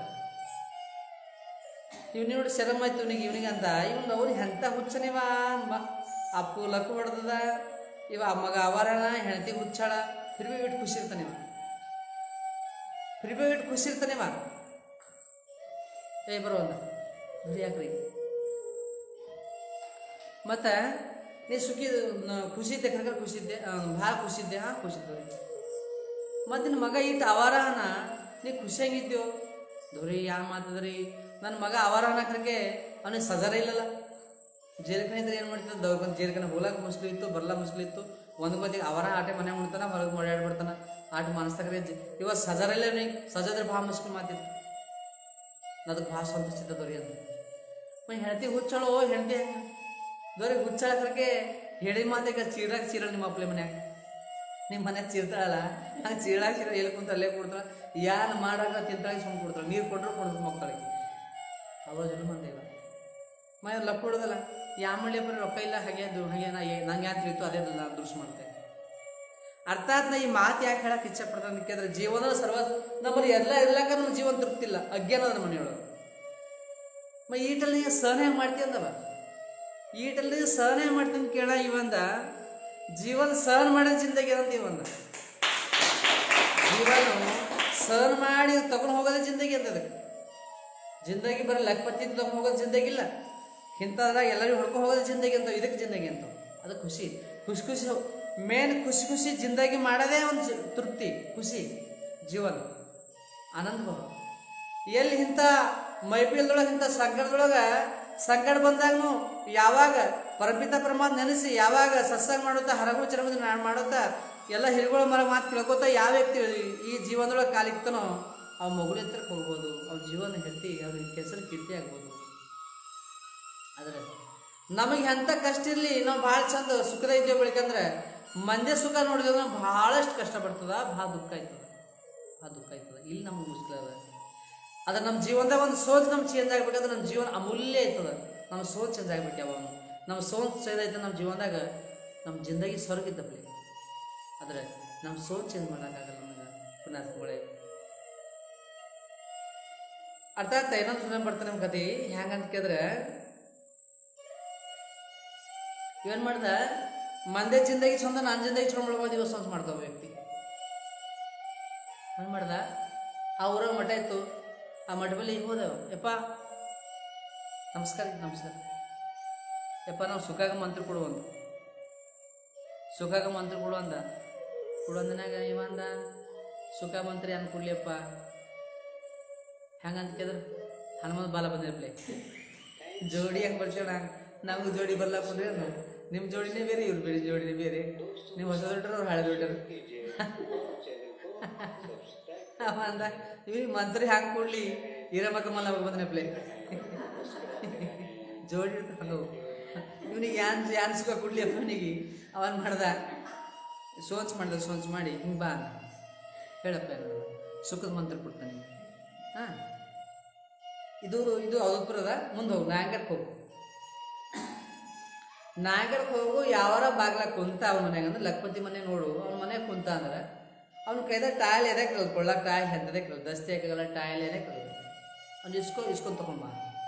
ಇವ್ನ ನೋಡಿ ಶರಮ್ ಆಯ್ತು ಇವನಿಗೆ ಇವನಿಗೆ ಅಂತ ಇವ್ನು ಅವ್ರಿಗೆ ಎಂಥ ಹುಚ್ಚನಿವ ಮ ಅಪ್ಪು ಲಕ್ಕು ಹೊಡೆದದ ಇವ ಆ ಮಗ ಅವರಣ ಹೆಂಡತಿ ಹುಚ್ಚಾಳ ಫಿರ್ಬಿ ಬಿಟ್ಟು ಖುಷಿ ಇರ್ತಾನೆ ಇವ ಫಿರ್ಬಿ ಬಿಟ್ಟು ಖುಷಿ ಇರ್ತಾನೆ ಇವ ಏ ಬರೋ ಅಂದ ಬರೀ ಯಾಕ್ರಿ ಮತ್ತು ನೀ ಸುಖಿ ನ- ಖುಷಿ ಇದ್ದೆ ಖರೆ ಖುಷಿ ಇದ್ದೆ ಭಾಳ ಖುಷಿ ಇದ್ದೆ ಹಾಂ ಖುಷಿ ಇದ್ದವ್ರಿ ಮತ್ತು ನಿನ್ನ ಮಗ ಇಟ್ಟು ಅವರಹನ ನೀ ಖುಷಿಯಾಗಿದ್ಯೋ ದೊರಿ ಯಾವ ಮಾತದ್ರಿ ನನ್ನ ಮಗ ಅವರಹನ ಕರೆಗೆ ಅವನಿಗೆ ಸಜಾರ ಇಲ್ಲಲ್ಲ ಜೇರ್ಕನೆ ಇದ್ರೆ ಏನು ಮಾಡ್ತಿದ್ದ ದವ್ರ ಬಂದು ಜೇರ್ಕನೆ ಹೋಲಾಕ ಮುಸ್ಲು ಇತ್ತು ಬರ್ಲ ಮುಸ್ಲು ಇತ್ತು ಒಂದು ಬದಿಗೆ ಅವರ ಆಟೆ ಮನೆ ಮುಡ್ತಾನ ಹೊರಗೆ ಓಡಾಡ್ಬಿಡ್ತಾನ ಆಟ ಮಾನಸ್ತಕ್ರೆ ಇವಾಗ ಸಜಾರ ಇಲ್ಲ ಅವನಿಗೆ ಸಜಾದ್ರೆ ಭಾಳ ಮುಸ್ಲು ಮಾತಿತ್ತು ಅದಕ್ಕೆ ಭಾಳ ಸಂತೋಷ ಇದ್ದ ದೊರಿ ಅಂತ ಮ ಹೆಂಡತಿ ಹುಚ್ಚಳು ಹೆಂಡತಿ ಹೆಂಗೆ ದೊರೆ ಹುಚ್ಚಾಳಕ್ಕೆ ಹೇಳಿ ಮಾತಿಗೆ ಚೀರಾಗ ಚೀರ ನಿಮ್ಮ ಅಪ್ಲೆ ಮನ್ಯಾಗ ನಿಮ್ಮ ಮನೆ ಚೀರ್ತಾಳಲ್ಲ ಹಂಗೆ ಚೀರಾಗ ಚೀರ ಎಲ್ಲಿ ಕುಂತ ಅಲ್ಲೇ ಕೊಡ್ತಾಳೆ ಯಾರು ಮಾಡಾಗ ತಿಂತಾಗಿ ಸುಮ್ಮನೆ ಕೊಡ್ತಾಳೆ ನೀರು ಕೊಟ್ಟರು ಕೊಡ್ಬೇಕು ಮಕ್ಕಳಿಗೆ ಅವಾಗ ಜನ ಮಂದಿಲ್ಲ ಮ ಲಕ್ ಕೊಡೋದಲ್ಲ ಯಾ ಮಳ್ಳಿ ಬರೀ ರೊಕ್ಕ ಇಲ್ಲ ಹಾಗೆ ಅದು ಹಾಗೆ ನಾ ಏ- ನಂಗೆ ಯಾಕೆ ತಿಳಿತು ಅದೇ ನಾನು ದೃಶ್ಯ ಮಾಡ್ತೆ ಅರ್ಥಾತ್ ನಾ ಈ ಮಾತು ಯಾಕೆ ಹೇಳಕ್ಕೆ ಇಚ್ಛೆ ಪಡ್ತಾನೆ ಯಾಕೆಂದ್ರೆ ಜೀವನದ ಸರ್ವ ನಮ್ಮಲ್ಲಿ ಎಲ್ಲ ಇರ್ಲಾಕ ನಮ್ಮ ಜೀವನ ತೃಪ್ತಿಲ್ಲ ಅಜ್ಞಾನದ ಮನೆಯೊಳಗೆ ಮ ಈಟಲ್ಲಿ ಸಹನೆ ಮಾಡ್ತಿ ಅಂದವ ಈಟಲ್ಲಿ ಸಹನೆ ಮಾಡ್ತೀನಿ ಕೇಳ ಇವಂದ ಜೀವನ ಸಹನ ಮಾಡಿದ ಜಿಂದಗಿ ಅಂತ ಇವಂದ ಜೀವನ ಸಹನ ಮಾಡಿ ತಗೊಂಡು ಹೋಗೋದೇ ಜಿಂದಗಿ ಅಂತ ಅದಕ್ಕೆ ಜಿಂದಗಿ ಬರೀ ಲಕ್ಪತಿ ತಗೊಂಡು ಹೋಗೋದು ಜಿಂದಗಿ ಇಲ್ಲ ಇಂಥದ್ರಾಗ ಎಲ್ಲರಿಗೂ ಹೊಡ್ಕೊಂಡು ಹೋಗೋದು ಜಿಂದಗಿ ಅಂತ ಇದಕ್ಕೆ ಜಿಂದಗಿ ಅಂತ ಅದು ಖುಷಿ ಖುಷಿ ಖುಷಿ ಮೇನ್ ಖುಷಿ ಖುಷಿ ಜಿಂದಗಿ ಮಾಡೋದೇ ಒಂದು ಜಿ- ತೃಪ್ತಿ ಖುಷಿ ಜೀವನ ಆನಂದ ಭಾವ ಎಲ್ಲಿ ಇಂಥ ಮೈಪಿಲ್ದೊಳಗೆ ಇಂಥ ಸಂಕಟದೊಳಗೆ ಸಂಕಟ ಬಂದಾಗನು ಯಾವಾಗ ಪರಪಿತ ಪ್ರಮಾದ ನೆನೆಸಿ ಯಾವಾಗ ಸತ್ಸಂಗ ಮಾಡುತ್ತಾ ಹರಗು ಚರಮದ ನಾನು ಮಾಡುತ್ತಾ ಎಲ್ಲ ಹಿರಿಗಳ ಮರ ಮಾತು ಕೇಳ್ಕೊತಾ ಯಾವ ವ್ಯಕ್ತಿ ಈ ಜೀವನದೊಳಗೆ ಕಾಲಿಕ್ತಾನೋ ಅವ ಮಗುಳ ಹತ್ರಕ್ಕೆ ಹೋಗ್ಬೋದು ಅವ್ನ ಜೀವನ ಹೆತ್ತಿ ಅವ್ನಿಗೆ ಕೆಸರು ಕೀರ್ತಿ ಆಗ್ಬೋದು ಆದರೆ ನಮಗೆ ಎಂಥ ಕಷ್ಟ ಇರಲಿ ನಾವು ಭಾಳ ಚಂದ ಸುಖದ ಇದ್ದೇವೆ ಬೆಳಿಕಂದ್ರೆ ಮಂದಿ ಸುಖ ನೋಡಿದ್ರೆ ನಾವು ಭಾಳಷ್ಟು ಕಷ್ಟಪಡ್ತದ ಭಾಳ ದುಃಖ ಆಯ್ತದ ಭಾಳ ದುಃಖ ಆಯ್ತದ ಇಲ್ಲಿ ನಮ್ಗೆ ಮುಷ್ಕಲ ಅದ ಅದ್ರ ನಮ್ಮ ಜೀವನದಾಗ ಒಂದು ಸೋಚ್ ನಮ್ಗೆ ಚೇಂಜ್ ಆಗ್ಬೇಕಂದ್ರೆ ನಮ್ಮ ಜೀವನ ಅಮೂಲ್ಯ ಆಯ್ತದ ನಮ್ಮ ಸೋಚ್ ಚೇಂಜ್ ಆಗ್ಬೇಕು ಯಾವಾಗ ನಮ್ಮ ಸೋಚ್ ಚೇಂಜ್ ಆಯ್ತು ನಮ್ಮ ಜೀವನದಾಗ ನಮ್ಮ ಜಿಂದಗಿ ಸ್ವರ್ಗ ಇದ್ದಪ್ಲೆ ಆದರೆ ನಮ್ಮ ಸೋಚ್ ಚೇಂಜ್ ಮಾಡೋಕ್ಕಾಗಲ್ಲ ನಮಗೆ ಪುಣ್ಯಾತ್ಮಗಳೇ ಅರ್ಥಾತ್ ಇನ್ನೊಂದು ಸುಮ್ಮನೆ ಬರ್ತಾರೆ ನಮ್ಮ ಕತೆ ಹೆಂಗಂತ ಕೇಳಿದ್ರೆ ಏನು ಮಾಡ್ದ ಮಂದೆ ಜಿಂದಗಿ ಚಂದ ನಾನು ಜಿಂದಗಿ ಚಂದ ಮಾಡ್ಬೋದು ಇವತ್ತು ಸ್ವಂತ ಮಾಡ್ತಾವ ವ್ಯಕ್ತಿ ಏನು ಮಾಡ್ದ ಆ ಊರಾಗ ಮಠ ಇತ್ತು ಆ ಮಠ ಬಳಿ ಹೋದೆವು ಯಪ್ಪ ನಮಸ್ಕಾರ ನಮಸ್ಕಾರ ಯಪ್ಪ ನಾವು ಸುಖಾಗ ಮಂತ್ರ ಕೊಡು ಅಂದ ಸುಖಾಗ ಮಂತ್ರ ಕೊಡು ಅಂದ ಕೊಡು ಅಂದನಾಗ ಇವ ಅಂದ ಸುಖ ಮಂತ್ರಿ ಅನ್ ಕೊಡ್ಲಿಯಪ್ಪ ಹೆಂಗಂತ ಕೇಳಿದ್ರೆ ಹನುಮಂತ ಬಾಲ ಬಂದಿರಪ್ಲೆ ಜೋಡಿ ಹೆಂಗೆ ಬರ್ಸೋಣ ನಮ್ಗೆ ಜೋಡಿ ಬರ್ಲಾಕೊಂಡ್ರಿ ನಿಮ್ಮ ಜೋಡಿನೇ ಬೇರೆ ಇವ್ರು ಬೇರೆ ಜೋಡಿನೇ ಬೇರೆ ನೀವು ಹೊಸ ದೊಡ್ಡರು ಅವ್ರು ಹಳೆ ದೊಡ್ಡರು ಅವ ಅಂದ ಇವ್ರಿಗೆ ಮಂತ್ರಿ ಹ್ಯಾಂಗೆ ಕೊಡ್ಲಿ ಈರಮ್ಮಕ್ಕ ಮಲ್ಲ ಬಂದನಪ್ಲೆ ಜೋಡಿ ಹಂಗವು ಇವನಿಗೆ ಯಾನ್ ಯಾನ್ ಸುಖ ಕೊಡ್ಲಿ ಅಪ್ಪ ಅವನಿಗೆ ಅವನ್ ಮಾಡ್ದ ಸೋಚ್ ಮಾಡ್ದ ಸೋಚ್ ಮಾಡಿ ಹಿಂಗೆ ಬಾ ಅಂದ. ಹೇಳಪ್ಪ ಏನಾದ್ರು ಸುಖದ ಮಂತ್ರ ಕೊಡ್ತಾನೆ ಹಾಂ ಇದು ಇದು ಅವಧಪುರದ ಮುಂದೆ ಹೋಗು ನಾಯಕರ್ಗೆ ಹೋಗು ನಾಯಕರ್ಗೆ ಹೋಗು ಯಾವಾರ ಬಾಗ್ಲ ಕುಂತ ಅವನ ಮನೆಗೆ ಅಂದ್ರೆ ಲಕ್ಪತಿ ಮನೆ ನೋಡು ಅವ್ನ ಮನೆಗೆ ಕುಂತ ಅಂದ್ರೆ ಅವ್ನ ಕೈದಾಗ ಟಾಯ್ಲ್ ಎದೆ ಕಲ್ದು ಕೊಳ್ಳಕ್ಕೆ ಟಾಯ್ ಹೆದ್ದದೆ ಕಲ್ದು ದಸ್ತಿ ಹಾಕಲ್ಲ ಟಾಯ್ಲ್ ಎದೆ ಕಲ್ದು ಅವ್ನು ಇಸ್ಕೊ ಇಸ್ಕೊಂಡ್ ತಗೊಂಬ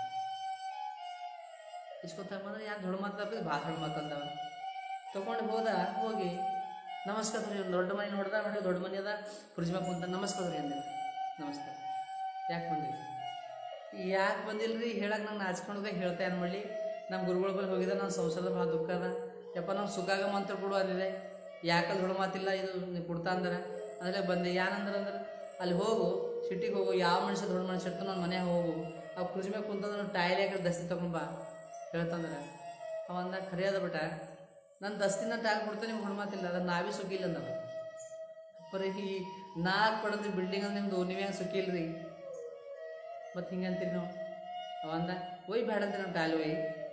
ಇಸ್ಕೊಂಡ್ ತಗೊಂಬಂದ್ರೆ ಯಾರು ದೊಡ್ಡ ಮಾತಾಡ್ತದೆ ಭಾಳ ದೊಡ್ಡ ಮಾತಂದವ ತಗೊಂಡು ಹೋದ ಹೋಗಿ ನಮಸ್ಕಾರ ರೀ ಒಂದು ದೊಡ್ಡ ಮನೆ ನೋಡ್ದ ನೋಡಿ ದೊಡ್ಡ ಮನೆ ಅದ ಫ್ರಿಜ್ ಮ್ಯಾಗ ಕುಂತ ನಮಸ್ಕಾರ ರೀ ಅಂದೆ ನಮಸ್ಕಾರ ಯಾಕೆ ಬಂದಿರಿ ಯಾಕೆ ಬಂದಿಲ್ರಿ ಹೇಳಕ್ಕೆ ನಂಗೆ ನಾಚ್ಕೊಂಡೋದೆ ಹೇಳ್ತಾ ಏನು ಮಾಡಲಿ ನಮ್ಮ ಗುರುಗಳ ಬಳಿ ಹೋಗಿದ್ದೆ ನನ್ನ ಸಂಸಾರದ ಭಾಳ ದುಃಖ ಅದ ಯಪ್ಪ ನಾವು ಸುಖಾಗ ಮಂತ್ರ ಕೊಡು ಅಂದಿದೆ ಯಾಕಲ್ಲಿ ಹುಡು ಮಾತಿಲ್ಲ ಇದು ನೀವು ಕೊಡ್ತಾ ಅಂದ್ರೆ ಅದರಲ್ಲೇ ಬಂದೆ ಏನಂದ್ರೆ ಅಂದ್ರೆ ಅಲ್ಲಿ ಹೋಗು ಸಿಟಿಗೆ ಹೋಗು ಯಾವ ಮನುಷ್ಯ ದೊಡ್ಡ ಮನುಷ್ಯ ಇರ್ತಾನೆ ನನ್ನ ಮನೆಗೆ ಹೋಗು ಅವು ಕುರ್ಜಿ ಮ್ಯಾಗ ಕುಂತಂದ್ರೆ ಟಾಯ್ಲೆ ಹಾಕಿ ದಸ್ತಿ ತಗೊಂಬ ಹೇಳ್ತಂದ್ರೆ ಅವ ಅಂದ ಖರೆ ಅದ ಬಿಟ್ಟ ನನ್ನ ದಸ್ತಿನ ಟ್ಯಾಗ್ ಕೊಡ್ತೇನೆ ನಿಮ್ಗೆ ಹುಡು ಮಾತಿಲ್ಲ ಅದ್ರ ನಾವೇ ಸುಖಿಲ್ಲ ಅಂದವ ಬರೀ ಈ ನಾಲ್ಕು ಪಡೆದ್ರಿ ಬಿಲ್ಡಿಂಗ್ ಅಂದ್ರೆ ನಿಮ್ದು ನೀವೇ ಸುಖಿಲ್ರಿ ಮತ್ತು ಹಿಂಗೆ ಅಂತೀರಿ ನಾವು ಅವ ಅಂದ ಒಯ್ ಬೇಡ ಅಂತೀರಿ ನಮ್ಮ ಟಾಯ್ಲೆ ಒಯ್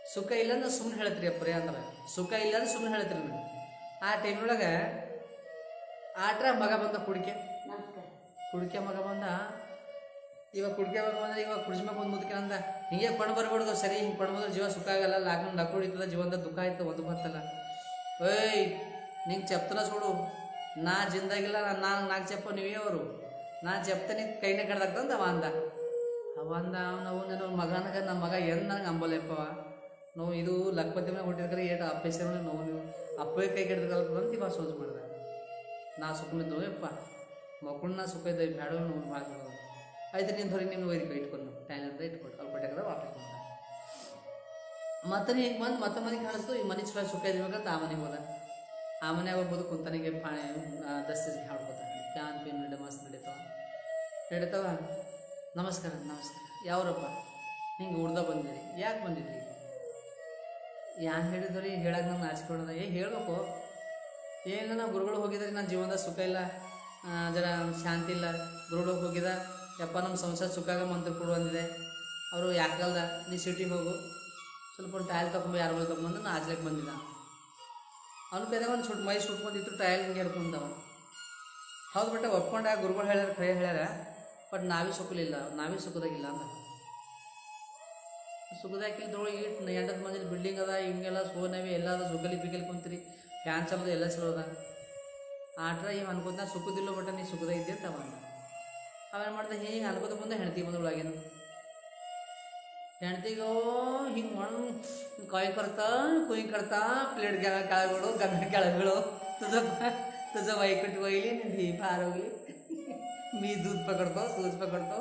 ಸುಖ ಇಲ್ಲ ಅಂದ್ರೆ ಸುಮ್ಮನೆ ಹೇಳ್ತೀರಿ ಅಪ್ಪರೇ ಅಂದ್ರೆ ಸುಖ ಇಲ್ಲ ಅಂದ್ರೆ ಸುಮ್ಮನೆ ಹೇಳ್ತೀರಿ ನೀವು ಆ ಟೈಮ್ನೊಳಗೆ ಆಟ್ರ ಮಗ ಬಂದ ಕುಡಿಕೆ ನಮಸ್ಕಾರ ಕುಡಿಕೆ ಮಗ ಬಂದ ಇವಾಗ ಕುಡಿಕೆ ಮಗ ಬಂದ್ರೆ ಇವಾಗ ಕುಡಿಸ್ಬೇಕು ಒಂದು ಮುದುಕೆ ಅಂದ ಹಿಂಗೆ ಕೊಂಡು ಬರ್ಬಾರ್ದು ಸರಿ ಹಿಂಗೆ ಕೊಂಡು ಬಂದ್ರೆ ಜೀವ ಸುಖ ಆಗಲ್ಲ ಲಾಕ್ಡೌನ್ ಡಕ್ಕು ಹೊಡಿತದ ಜೀವನದ ದುಃಖ ಆಯ್ತು ಒಂದು ಬರ್ತಲ್ಲ ಏಯ್ ನಿಂಗೆ ಚೆಪ್ತನ ಸುಡು ನಾ ಜಿಂದಾಗಿಲ್ಲ ನಾನು ನಾಲ್ಕು ಚೆಪ್ಪ ನೀವೇ ಅವರು ನಾ ಚೆಪ್ತಾನೆ ಕೈನ ಕಡ್ದಾಗ್ತಂತ ಅವ ಅಂದ ಅವ ಅಂದ ನಾವು ನನ್ನ ಮಗನಗ ನಮ್ಮ ಮಗ ಏನು ನನಗೆ ಅಂಬಲ್ಲಪ್ಪವ ನಾವು ಇದು ಲಕ್ಪತಿ ಮೇಲೆ ಹುಟ್ಟಿದ್ರೆ ಏಟು ಅಪ್ಪೇಶ್ವರ ನೋವು ನೀವು ಅಪ್ಪೇ ಕೈ ಕೆಡ್ದಲ್ಲ ಅಂತ ಇವಾಗ ಸೋಚ್ ಮಾಡ್ದೆ ನಾ ಸುಖಮಿದ್ದು ಯಪ್ಪ ಮಕ್ಕಳನ್ನ ಸುಖ ಇದ್ದ ಬ್ಯಾಡ ನಾವು ಭಾಳ ಆಯ್ತು ನೀನು ಹೊರಗೆ ನೀನು ಒಯ್ದು ಕೈ ಇಟ್ಕೊಂಡು ಟ್ಯಾನ್ ಅಂತ ಇಟ್ಕೊಟ್ಟು ಅಲ್ಲಿ ಕೊಟ್ಟಾಗ ವಾಪಸ್ ಬಂದ ಮತ್ತೆ ಈಗ ಬಂದು ಮತ್ತೆ ಮನೆಗೆ ಕಾಣಿಸ್ತು ಈ ಮನೆ ಚಲೋ ಸುಖ ಇದ್ಬೇಕಂತ ಆ ಮನೆಗೆ ಹೋದ ಆ ಮನ್ಯಾಗ ಹೋಗ್ಬೋದು ಕುಂತನಿಗೆ ಪಾಣಿ ದಸ್ತಿಗೆ ಹಾಡ್ಕೊತಾನೆ ಫ್ಯಾನ್ ಪೀನ್ ನಡೆ ಮಸ್ತ್ ನಡೀತಾವ ನಡೀತಾವ ನಮಸ್ಕಾರ ನಮಸ್ಕಾರ ಯಾವ್ರಪ್ಪ ಹಿಂಗೆ ಉಡ್ದ ಬಂದಿರಿ ಯಾಕೆ ಬಂದಿದ್ರಿ ಯಾನ್ ಹೇಳಿದ್ರಿ ಹೇಳಕ್ಕೆ ನಂಗೆ ನಾಚಿಕೊಳ್ಳೋದ ಏ ಹೇಳ್ಬೇಕು ಏನು ನಾವು ಗುರುಗಳು ಹೋಗಿದ್ರೆ ನನ್ನ ಜೀವನದ ಸುಖ ಇಲ್ಲ ಆ, ಜರ ಶಾಂತಿ ಇಲ್ಲ ಗುರುಗಳಿಗೆ ಹೋಗಿದ ಯಪ್ಪ ನಮ್ಮ ಸಂಸಾರ ಸುಖಾಗ ಮಂತ್ರ ಕೊಡು ಅಂದಿದೆ ಅವರು ಯಾಕಲ್ದ ನೀ ಸಿಟಿಗೆ ಹೋಗು ಸ್ವಲ್ಪ ಒಂದು ಟೈಲ್ ತೊಗೊಂಡು ಯಾರು ಬಳಿ ತೊಗೊಂಡು ನಾ ಆಜ್ಲಕ್ಕೆ ಬಂದಿದ್ದ ಅವ್ನ ಕೈದಾಗ ಒಂದು ಸುಟ್ ಮೈ ಸುಟ್ಕೊಂಡಿತ್ತು ಟೈಲ್ ಹಿಂಗೆ ಹಿಡ್ಕೊಂಡವ ಹೌದು ಬಿಟ್ಟ ಒಪ್ಕೊಂಡ ಗುರುಗಳು ಹೇಳ್ಯಾರ ಕೈ ಹೇಳ್ಯಾರ ಬಟ್ ನಾವೇ ಸುಖಲಿಲ್ಲ ನಾವೇ ಸುಖದಾಗಿಲ್ಲ ಅಂತ ಸುಖದಾಕಿಲ್ದೊಳಗೆ ಇಟ್ಟು ಎಂಟತ್ತು ಮಂದಿ ಬಿಲ್ಡಿಂಗ್ ಅದ ಹಿಂಗೆಲ್ಲ ಸೋನವಿ ಎಲ್ಲ ಅದ ಸುಖಲಿ ಪಿಕಲಿ ಕುಂತ್ರಿ ಫ್ಯಾನ್ ಚಲೋದ ಎಲ್ಲ ಚಲೋ ಅದ ಆಟ್ರ ಇವ್ ಅನ್ಕೋತ ನಾ ಸುಖದಿಲ್ಲ ಬಟ್ ನೀ ಸುಖದ ಇದ್ದೆ ಅಂತ ಅವ ಅಂದ. ಅವೇನು ಮಾಡ್ದೆ ಹಿಂಗೆ ಅನ್ಕೋತ ಬಂದೆ ಹೆಣ್ತಿ ಬಂದೊಳಗೇನು ಹೆಣ್ತಿಗೋ ಹಿಂಗೆ ಮಣ್ಣು ಕಾಯಿ ಕರ್ತಾ ಕುಯ್ ಕರ್ತಾ ಪ್ಲೇಟ್ ಕೆಳಗಳು ಗಂಗ ಕೆಳಗಳು ತುझ तुझं वैकट वहिली आणि धी पार होगली मी दूध पकडतो दूध पकडतो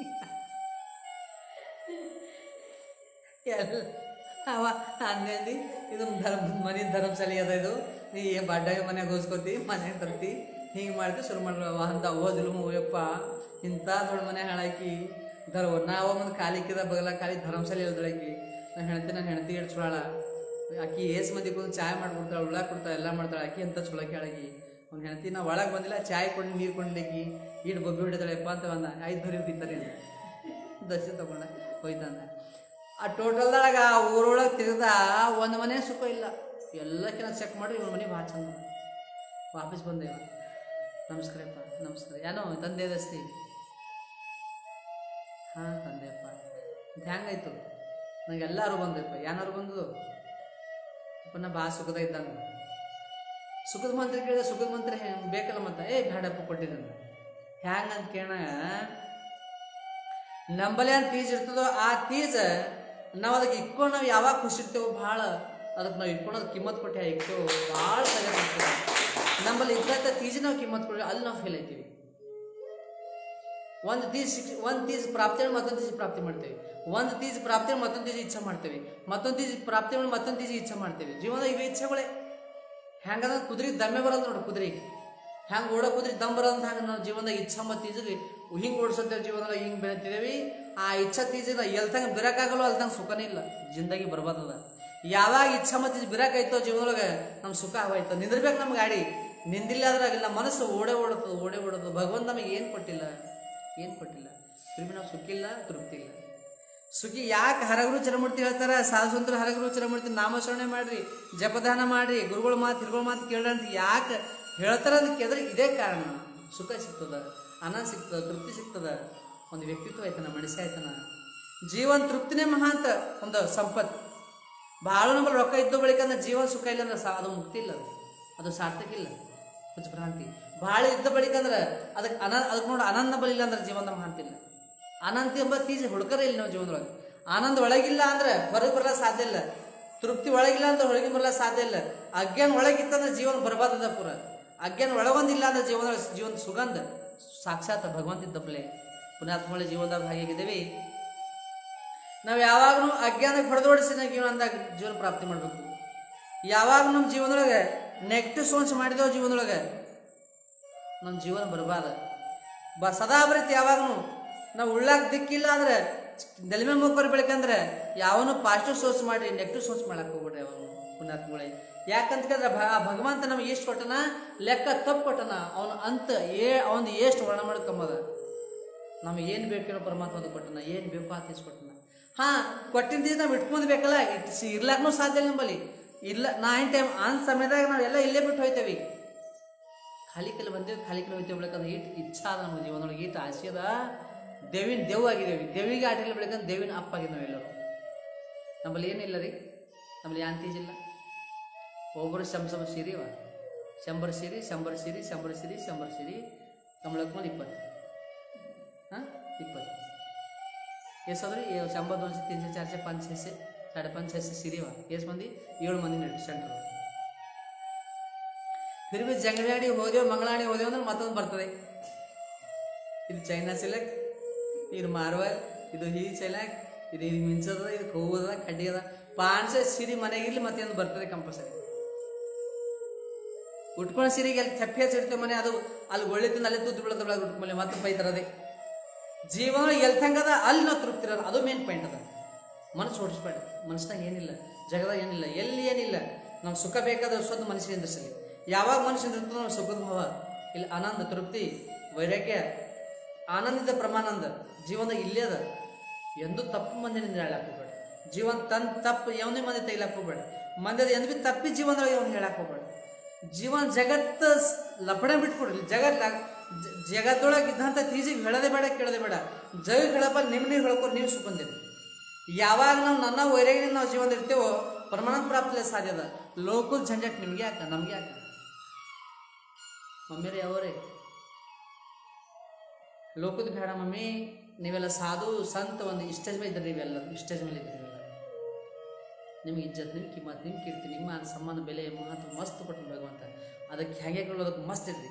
ಎಲ್ಲ ಅವ ಅಂದೇಂದಿ ಇದು ಧರ್ಮ ಮನೆ ಧರ್ಮಶಾಲೆ ಅದ ಇದು ನೀ ಬಡ್ಡಾಗ ಮನೆಗೆ ಹೋಸ್ಕೋತಿ ಮನೆ ತರ್ತಿ ಹಿಂಗೆ ಮಾಡ್ತಿ ಶುರು ಮಾಡ್ಲವ ಅಂತ ಓದಿಲು ಮೂವಪ್ಪ ಇಂಥ ದೊಡ್ಡ ಮನೆ ಹಾಳಾಕಿ ಧರ್ಮ ನಾವು ಒಂದು ಕಾಲಿಕ್ಕಿದ ಬಗಲ ಖಾಲಿ ಧರ್ಮಶಾಲೆ ಇಲ್ದಳಕಿ ನಾನು ಹೆಣ್ತಿ ನಾನು ಹೆಣ್ತಿ ಎಷ್ಟು ಚುಳಾಳ ಆಕಿ ಏಸ್ ಮಂದಿ ಕೂತು ಚಾಯ್ ಮಾಡ್ಬಿಡ್ತಾಳೆ ಉಳ್ಳ ಕೊಡ್ತಾಳೆ ಎಲ್ಲ ಮಾಡ್ತಾಳೆ ಆಕಿ ಅಂತ ಚುಳ ಕೇಳಾಕಿ ಅವ್ನು ಹೆಣ್ತಿ ನಾ ಒಳಗೆ ಬಂದಿಲ್ಲ ಚಾಯ್ ಕೊಂಡು ನೀರು ಕೊಂಡ್ಲಿಕ್ಕಿ ಈಡು ಬೊಬ್ಬಿ ಹೊಡಿತಾಳೆಪ್ಪ ಅಂತ ಬಂದ ಐದು ಧರಿ ಬಿತ್ತಾರೆ ದರ್ಶನ ತಗೊಂಡ ಹೋಯ್ತಂದ ಆ ಟೋಟಲ್ದೊಳಗೆ ಆ ಊರೊಳಗೆ ತಿರ್ದ ಒಂದು ಮನೆ ಸುಖ ಇಲ್ಲ ಎಲ್ಲಕ್ಕಿಂತ ಚೆಕ್ ಮಾಡಿ ಇವ್ರ ಮನೆ ಭಾಳ ಚಂದ ವಾಪಸ್ ಬಂದೇವ ನಮಸ್ಕಾರಪ್ಪ ನಮಸ್ಕಾರ ಏನೋ ತಂದೆ ದಸ್ತಿ ಹಾಂ ತಂದೆಯಪ್ಪ ಇದು ಹೆಂಗಾಯ್ತು ನಂಗೆ ಎಲ್ಲರೂ ಬಂದಪ್ಪ ಏನಾರು ಬಂದು ಅಪ್ಪ ನಾ ಭಾಳ ಸುಖದ ಇದ್ದಂಗೆ ಸುಖದ ಮಂತ್ರ ಕೇಳಿದ್ರೆ ಸುಖದ ಮಂತ್ರ ಹೆ- ಬೇಕಲ್ಲ ಮತ್ತೆ ಏ ಬೇಡಪ್ಪ ಕೊಟ್ಟಿದ್ದಂಗೆ ಹ್ಯಾಂಗಂತ ಕೇಳ ನಂಬಲೆ ಅಂತ ತೀಜ್ ಇರ್ತದೋ ಆ ತೀಜ ನಾವು ಅದಕ್ಕೆ ಇಟ್ಕೊಂಡು ನಾವು ಯಾವಾಗ ಖುಷಿ ಇರ್ತೇವೋ ಭಾಳ ಅದಕ್ಕೆ ನಾವು ಇಟ್ಕೊಳೋದು ಕಿಮ್ಮತ್ ಕೊಟ್ಟು ಇಟ್ಟು ಭಾಳ ತಗೊಂಡು ನಮ್ಮಲ್ಲಿ ಇದ್ದಂಥ ತೀಜ್ ನಾವು ಕಿಮ್ಮತ್ ಕೊಡಿ ಅಲ್ಲಿ ನಾವು ಫೇಲ್ ಆಯ್ತೀವಿ ಒಂದು ತೀಜ್ ಶಿಕ್ಷ ಒಂದು ತೀಜ್ ಪ್ರಾಪ್ತಿ ಮತ್ತೊಂದು ತೀಜ್ ಪ್ರಾಪ್ತಿ ಮಾಡ್ತೇವೆ ಒಂದು ತೀಜ್ ಪ್ರಾಪ್ತಿ ಮತ್ತೊಂದು ತೀಜ್ ಇಚ್ಛೆ ಮಾಡ್ತೇವೆ ಮತ್ತೊಂದು ತೀಜ್ ಪ್ರಾಪ್ತಿ ಮಾಡಿ ಮತ್ತೊಂದು ತೀಜ್ ಇಚ್ಛೆ ಮಾಡ್ತೇವೆ ಜೀವನದ ಇವೆ ಇಚ್ಛೆಗಳೇ ಹೆಂಗದ ಕುದುರೆ ದಮ್ಮೆ ಬರೋದು ನೋಡು ಕುದುರೆಗೆ ಹೆಂಗೆ ಓಡೋ ಕುದುರೆ ದಮ್ ಬರೋದು ಹಂಗೆ ನಾವು ಜೀವನದಾಗ ಇಚ್ಛೆ ಮತ್ತು ತೀಜಿಗೆ ಹಿಂಗೆ ಓಡಿಸುತ್ತೇವೆ ಜೀವನದಾಗ ಹಿಂಗೆ ಬೆಳಿತಿದ್ದೇವೆ ಆ ಇಚ್ಛಾ ತೀಜಿನ ಎಲ್ತಂಗೆ ಬಿರಕಾಗಲ್ಲ ಅಲ್ತಂಗೆ ಸುಖನೇ ಇಲ್ಲ ಜಿಂದಾಗಿ ಬರ್ಬಾರ್ದದ ಯಾವಾಗ ಇಚ್ಛಾ ಮತ್ತು ತೀಜ್ ಬಿರಕಾಯ್ತೋ ಜೀವನದೊಳಗೆ ನಮ್ಮ ಸುಖ ಆಗೋಯ್ತು ನಿಂದಿರ್ಬೇಕು ನಮ್ಮ ಗಾಡಿ ನಿಂದಿಲ್ಲ ಆದ್ರೆ ನಮ್ಮ ಮನಸ್ಸು ಓಡೇ ಓಡುತ್ತದ ಓಡೇ ಓಡುತ್ತದ ಭಗವಂತ ನಮಗೆ ಏನು ಕೊಟ್ಟಿಲ್ಲ ಏನು ಕೊಟ್ಟಿಲ್ಲ ತಿರುಗಿ ನಾವು ಸುಖಿಲ್ಲ ತೃಪ್ತಿ ಇಲ್ಲ ಸುಖಿ ಯಾಕೆ ಹರಗುರು ಚರಮೂರ್ತಿ ಹೇಳ್ತಾರ ಸಾಧು ಸಂತರು ಹರಗುರು ಚರಮೂರ್ತಿ ನಾಮಸ್ಮರಣೆ ಮಾಡ್ರಿ ಜಪದಾನ ಮಾಡ್ರಿ ಗುರುಗಳ ಮಾತು ಹಿರುಗಳ ಮಾತು ಕೇಳ್ರಿ ಅಂತ ಯಾಕೆ ಹೇಳ್ತಾರ ಅಂತ ಕೇಳಿದ್ರೆ ಇದೇ ಕಾರಣ ಸುಖ ಸಿಗ್ತದ ಆನಂದ ಸಿಗ್ತದ ತೃಪ್ತಿ ಸಿಗ್ತದ ಒಂದು ವ್ಯಕ್ತಿತ್ವ ಆಯ್ತನ ಮನುಷ್ಯ ಆಯ್ತನ ಜೀವನ ತೃಪ್ತಿನೇ ಮಹಾಂತ ಒಂದು ಸಂಪತ್ತು ಭಾಳ ನಮ್ಮಲ್ಲಿ ರೊಕ್ಕ ಇದ್ದ ಬಳಿಕ ಅಂದ್ರೆ ಜೀವನ ಸುಖ ಇಲ್ಲ ಅಂದ್ರೆ ಸಾ ಅದು ಮುಕ್ತಿ ಇಲ್ಲ ಅದು. ಅದು ಸಾರ್ಥಕ ಇಲ್ಲ ಹುಚ್ಚ ಭ್ರಾಂತಿ ಭಾಳ ಇದ್ದ ಬಳಿಕ ಅಂದ್ರೆ ಅದಕ್ಕೆ ಅನ ಅದಕ್ಕೆ ನೋಡಿ ಆನಂದ ಬಲಿಲ್ಲ ಅಂದ್ರೆ ಜೀವನದ ಮಹಾಂತ ಇಲ್ಲ ಆನಂದ ಎಂಬ ತೀಜ ಹುಡುಕರೇ ಇಲ್ಲ ನಾವು ಜೀವನದೊಳಗೆ ಆನಂದ ಒಳಗಿಲ್ಲ ಅಂದ್ರೆ ಹೊರಗೆ ಬರಲ್ಲ ಸಾಧ್ಯ ಇಲ್ಲ ತೃಪ್ತಿ ಒಳಗಿಲ್ಲ ಅಂದ್ರೆ ಹೊರಗೆ ಬರಲ್ಲ ಸಾಧ್ಯ ಇಲ್ಲ ಅಜ್ಞಾನ ಒಳಗಿತ್ತಂದ್ರೆ ಜೀವನ ಬರ್ಬಾದದ ಪೂರ ಅಜ್ಞಾನ ಒಳಗೊಂದಿಲ್ಲ ಅಂದ್ರೆ ಜೀವನ ಜೀವನ ಸುಗಂಧ ಸಾಕ್ಷಾತ್ ಭಗವಂತ ಇದ್ದಪ್ಪಲೆ ಪುಣ್ಯಾತ್ಮಳೆ ಜೀವನದಾಗ ಹಾಗಿದ್ದೇವೆ ನಾವು ಯಾವಾಗಲೂ ಅಜ್ಞಾನಕ್ಕೆ ಹೊಡೆದೋಡಿಸಿ ನಾವು ಜೀವನ ಅಂದಾಗ ಜೀವನ ಪ್ರಾಪ್ತಿ ಮಾಡಬೇಕು ಯಾವಾಗ ನಮ್ಮ ಜೀವನದೊಳಗೆ ನೆಗೆಟಿವ್ ಸೋನ್ಸ್ ಮಾಡಿದೆವು ಜೀವನದೊಳಗೆ ನಮ್ಮ ಜೀವನ ಬರಬಾರ್ದು ಬ ಸದಾ ಬರೀತಿ ಯಾವಾಗನು ನಾವು ಉಳ್ಳಾಕ ದಿಕ್ಕಿಲ್ಲ ಅಂದ್ರೆ ನೆಲಮೆ ಮುಖರ್ ಬೆಳಕಂದ್ರೆ ಯಾವನು ಪಾಸಿಟಿವ್ ಸೋರ್ಸ್ ಮಾಡಿ ನೆಗೆಟಿವ್ ಸೋರ್ಸ್ ಮಾಡಕ್ಕೆ ಹೋಗ್ಬಿಡ್ರಿ ಅವನು ಪುಣ್ಯಾತ್ಮಗಳೇ ಯಾಕಂತ ಕೇಳಿದ್ರೆ ಭ ಆ ಭಗವಂತ ನಮ್ಗೆ ಎಷ್ಟು ಕೊಟ್ಟನ ಲೆಕ್ಕ ತಪ್ಪು ಕೊಟ್ಟನ ಅವನ ಅಂತ ಏ ಅವನು ಎಷ್ಟು ವರ್ಣ ಮಾಡ್ಕೊಂಬದ ನಮಗೆ ಏನು ಬೇಕೋ ಪರಮಾತ್ಮ ಅದು ಕೊಟ್ಟನ ಏನು ಬೇಕೋ ಆ ಕೊಟ್ಟನ ಹಾಂ ಕೊಟ್ಟಿದ್ದ ನಾವು ಇಟ್ಕೊಂಡು ಬೇಕಲ್ಲ ಇರ್ಲಾಕ್ನೂ ಸಾಧ್ಯ ಇಲ್ಲ ನಂಬಲ್ಲಿ ಇಲ್ಲ ನಾ ಏನು ಟೈಮ್ ಆನ್ ಸಮಯದಾಗ ನಾವೆಲ್ಲ ಇಲ್ಲೇ ಬಿಟ್ಟು ಹೋಯ್ತೇವೆ ಖಾಲಿ ಕಲ್ ಬಂದೇವೆ ಖಾಲಿ ಕಲ್ ಹೋಯ್ತೇವೆ ಬೆಳಕಂದ್ರೆ ಈಟ್ ಇಚ್ಛಾ ಅದ ನಮ್ಮ ಜೀವನದೊಳಗೆ ಈಟ್ ಆಸೆ ಅದ ದೇವಿನ ದೇವ್ ಆಗಿದ್ದೇವೆ ದೇವಿಗೆ ಆಟಿಲ್ಲ ಬೆಳಕಂದ್ರೆ ದೇವಿನ ಅಪ್ಪ ಆಗಿದ್ದು ನಾವೆಲ್ಲರೂ ನಮ್ಮಲ್ಲಿ ಏನಿಲ್ಲ ರೀ ನಮ್ಮಲ್ಲಿ ಯಾಂತೀಜಿಲ್ಲ ಒಬ್ಬರು ಶಂ ಶಂ ಸೀರಿ ಅವ ಶಂಬರ್ ಸೀರಿ ಶಂಬರ್ ಸೀರಿ ಶಂಬರ್ ಸೀರಿ ಶಂಬರ್ ಸೀರಿ ಕಮಲಕ್ಕೆ ಒಂದು ಇಪ್ಪತ್ತು ಹಾಂ ಇಪ್ಪತ್ತು ಎಷ್ಟಾದ್ರಿ ಶಂಬರ್ ದೋನ್ಸೆ ತೀನ್ಸೆ ಚಾರ್ಸೆ ಪಾಂಚ್ ಸೆಸೆ ಸಾಡೆ ಪಾಂಚ್ ಸೆಸೆ ಸೀರಿ ಅವ ಎಷ್ಟು ಮಂದಿ ಏಳು ಮಂದಿ ನಡಿ ಸೆಂಟ್ರ್ ಫಿರ್ ಬಿ ಜಂಗಡಾಡಿ ಹೋದೆವು ಮಂಗಳಾಡಿ ಹೋದೆವು ಅಂದ್ರೆ ಮತ್ತೊಂದು ಬರ್ತದೆ ಇದು ಚೈನಾ ಸಿಲಕ್ ಇದು ಮಾರ್ವಲ್ ಇದು ಹೀ ಚೈಲಾಕ್ ಇದು ಇದು ಮಿಂಚದ ಇದು ಕೊವ್ವದ ಕಡ್ಡಿ ಅದ ಪಾನ್ಸೆ ಸಿರಿ ಮನೆಗಿರ್ಲಿ ಮತ್ತೊಂದು ಬರ್ತದೆ ಕಂಪಲ್ಸರಿ ಉಟ್ಕೊಂಡು ಸಿರಿಗೆ ಅಲ್ಲಿ ತೆಪ್ಪೆ ಹಚ್ಚಿಡ್ತೇವೆ ಮನೆ ಅದು ಅಲ್ಲಿ ಒಳ್ಳೆದಿಂದ ಅಲ್ಲಿ ತುದ್ದು ಬೀಳದ ಬೆಳಗ್ಗೆ ಉಟ್ಕೊಂಬಲ್ಲಿ ಮತ್ತೆ ಬೈತಾರದೆ ಜೀವನ ಎಲ್ಲಿ ತಂಗದ ಅಲ್ಲಿ ನಾವು ತೃಪ್ತಿರೋದು ಅದು ಮೇನ್ ಪಾಯಿಂಟ್ ಅದ ಮನಸ್ಸು ಹೊಡಿಸ್ಬೇಡ ಮನಸ್ಸಿನಾಗ ಏನಿಲ್ಲ ಜಗದಾಗ ಏನಿಲ್ಲ ಎಲ್ಲಿ ಏನಿಲ್ಲ ನಾವು ಸುಖ ಬೇಕಾದ್ರೆ ಸ್ವತ್ತು ಮನಸ್ಸಿನಿಂದ ಸರಿ ಯಾವಾಗ ಮನಸ್ಸಿಂದ ಇರ್ತದೋ ನಾವು ಸುಖದ ಭಾವ ಇಲ್ಲಿ ಆನಂದ ತೃಪ್ತಿ ವೈರಾಗ್ಯ ಆನಂದದ ಪ್ರಮಾಣಂದ ಜೀವನದಾಗ ಇಲ್ಲೇ ಅದ ಎಂದೂ ತಪ್ಪು ಮಂದಿನಿಂದ ಹೇಳಕ್ ಹೋಗ್ಬೇಡ ಜೀವನ ತನ್ನ ತಪ್ಪು ಯಾವನೇ ಮಂದಿ ತೆಗಿಲಕ್ ಹೋಗ್ಬೇಡ ಮಂದಿದ ಎಂದ್ ಬಿ ತಪ್ಪಿ ಜೀವನದೊಳಗೆ ಅವ್ನು ಹೇಳಕ್ ಹೋಗ್ಬೇಡ ಜೀವನ ಜಗತ್ತ ಲಪಡೆ ಬಿಟ್ಕೊಡ್ರಿ ಜಗತ್ ಜಗತ್ತೊಳಗೆ ಇದ್ದಂಥ ತೀಜಿಗೆ ಹೇಳೋದೇ ಬೇಡ ಕೇಳೋದೇ ಬೇಡ ಜಗ ಹೇಳಪ್ಪ ನಿಮ್ಮ ನೀವು ಹೇಳ್ಕೊಂಡು ನೀವು ಸುಖಂದಿರಿ ಯಾವಾಗ ನಾವು ನನ್ನ ವೈರಾಗ್ಯ ನಾವು ಜೀವನ ಇರ್ತೇವೋ ಪರಮಾನಂದ ಪ್ರಾಪ್ತಿ ಸಾಧ್ಯ ಅದ ಲೋಕದ ಝಂಜಟ್ ನಿಮ್ಗೆ ಯಾಕ ನಮ್ಗೆ ಯಾಕ ಮಮ್ಮಿರೇ ಅವರೇ ಲೋಕದ ಬೇಡ ಮಮ್ಮಿ ನೀವೆಲ್ಲ ಸಾಧು ಸಂತ ಒಂದು ಇಷ್ಟೇಜ್ ಮೇಲೆ ಇದ್ರಿ ನೀವೆಲ್ಲ ಇಷ್ಟೇಜ್ ಮೇಲೆ ಇದ್ರಿ ನೀವೆಲ್ಲ ನಿಮ್ಗೆ ಇಜ್ಜತ್ ನಿಮ್ಮ ಕಿಮ್ಮತ್ ನಿಮ್ಮ ಕೀರ್ತಿ ನಿಮ್ಮ ಮಾನ ಸಮ್ಮಾನ ಬೆಲೆ ಮಹತ್ವ ಮಸ್ತ್ ಕೊಟ್ಟು ಭಗವಂತ ಅದಕ್ಕೆ ಹೇಗೆ ಕೊಡೋದಕ್ಕೆ ಮಸ್ತ್ ಇರ್ರಿ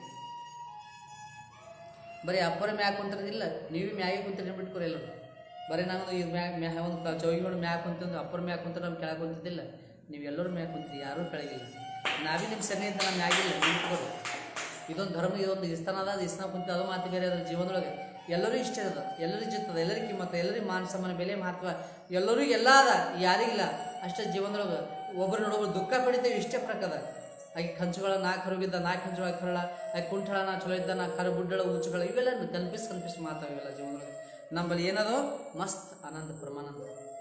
ಬರೀ ಅಪ್ಪರ ಮ್ಯಾಗ ಕುಂತಿರೋದಿಲ್ಲ ನೀವು ಮ್ಯಾಗೆ ಕುಂತಿರಿ ಬಿಟ್ಕೊರಿ ಎಲ್ಲರೂ ಬರೀ ನಾನು ಈ ಮ್ಯಾಗ ಮ್ಯಾ ಒಂದು ಚೌಗಿಗಳು ಮ್ಯಾಗ ಕುಂತಂದು ಅಪ್ಪರ ಮ್ಯಾಗ ಕುಂತ ನಾವು ಕೆಳಗೆ ಕುಂತಿದ್ದಿಲ್ಲ ನೀವು ಎಲ್ಲರೂ ಮ್ಯಾಗ ಕುಂತ್ರಿ ಯಾರೂ ಕೆಳಗಿಲ್ಲ ನಾವೇ ನಿಮ್ಮ ಸನ್ನಿ ಅಂತ ನಾನು ಮ್ಯಾಗಿಲ್ಲ ನಿಂತ್ಕೊರಿ ಇದೊಂದು ಧರ್ಮ ಇದೊಂದು ಇಸ್ತಾನ ಅದ ಇಸ್ತಾನ ಕುಂತ ಅದು ಮಾತು ಬೇರೆ ಅದ್ರ ಜೀವನದೊಳಗೆ ಎಲ್ಲರೂ ಇಷ್ಟ ಅದ ಎಲ್ಲರೂ ಜಿತ್ತದ ಎಲ್ಲರಿಗೆ ಕಿಮ್ಮತ್ತ ಎಲ್ಲರಿಗೆ ಮಾನ ಸಮಾನ ಬೆಲೆ ಮಹತ್ವ ಎಲ್ಲರೂ ಎಲ್ಲ ಅದ ಯಾರಿಗಿಲ್ಲ ಅಷ್ಟೇ ಜೀವನದೊಳಗೆ ಒಬ್ಬರು ನೋಡೊಬ್ರು ದುಃಖ ಪಡಿತೇವೆ ಇಷ್ಟೇ ಪ್ರಕದ ಆಕೆ ಕಂಚುಗಳ ನಾ ಕರುಗಿದ್ದ ನಾ ಕಂಚುಗಳ ಕರಳ ಆಕೆ ಕುಂಠಳ ನಾ ಚಲೋ ಇದ್ದ ನಾ ಕರು ಬುಡ್ಡಳ ಉಚ್ಚುಗಳ ಇವೆಲ್ಲ ಕಲ್ಪಿಸಿ ಕಲ್ಪಿಸಿ ಮಾತಾವ ಇವೆಲ್ಲ ಜೀವನದೊಳಗೆ ನಮ್ಮಲ್ಲಿ ಏನದೋ ಮಸ್ತ್ ಆನಂದ ಪ್ರಮಾನಂದ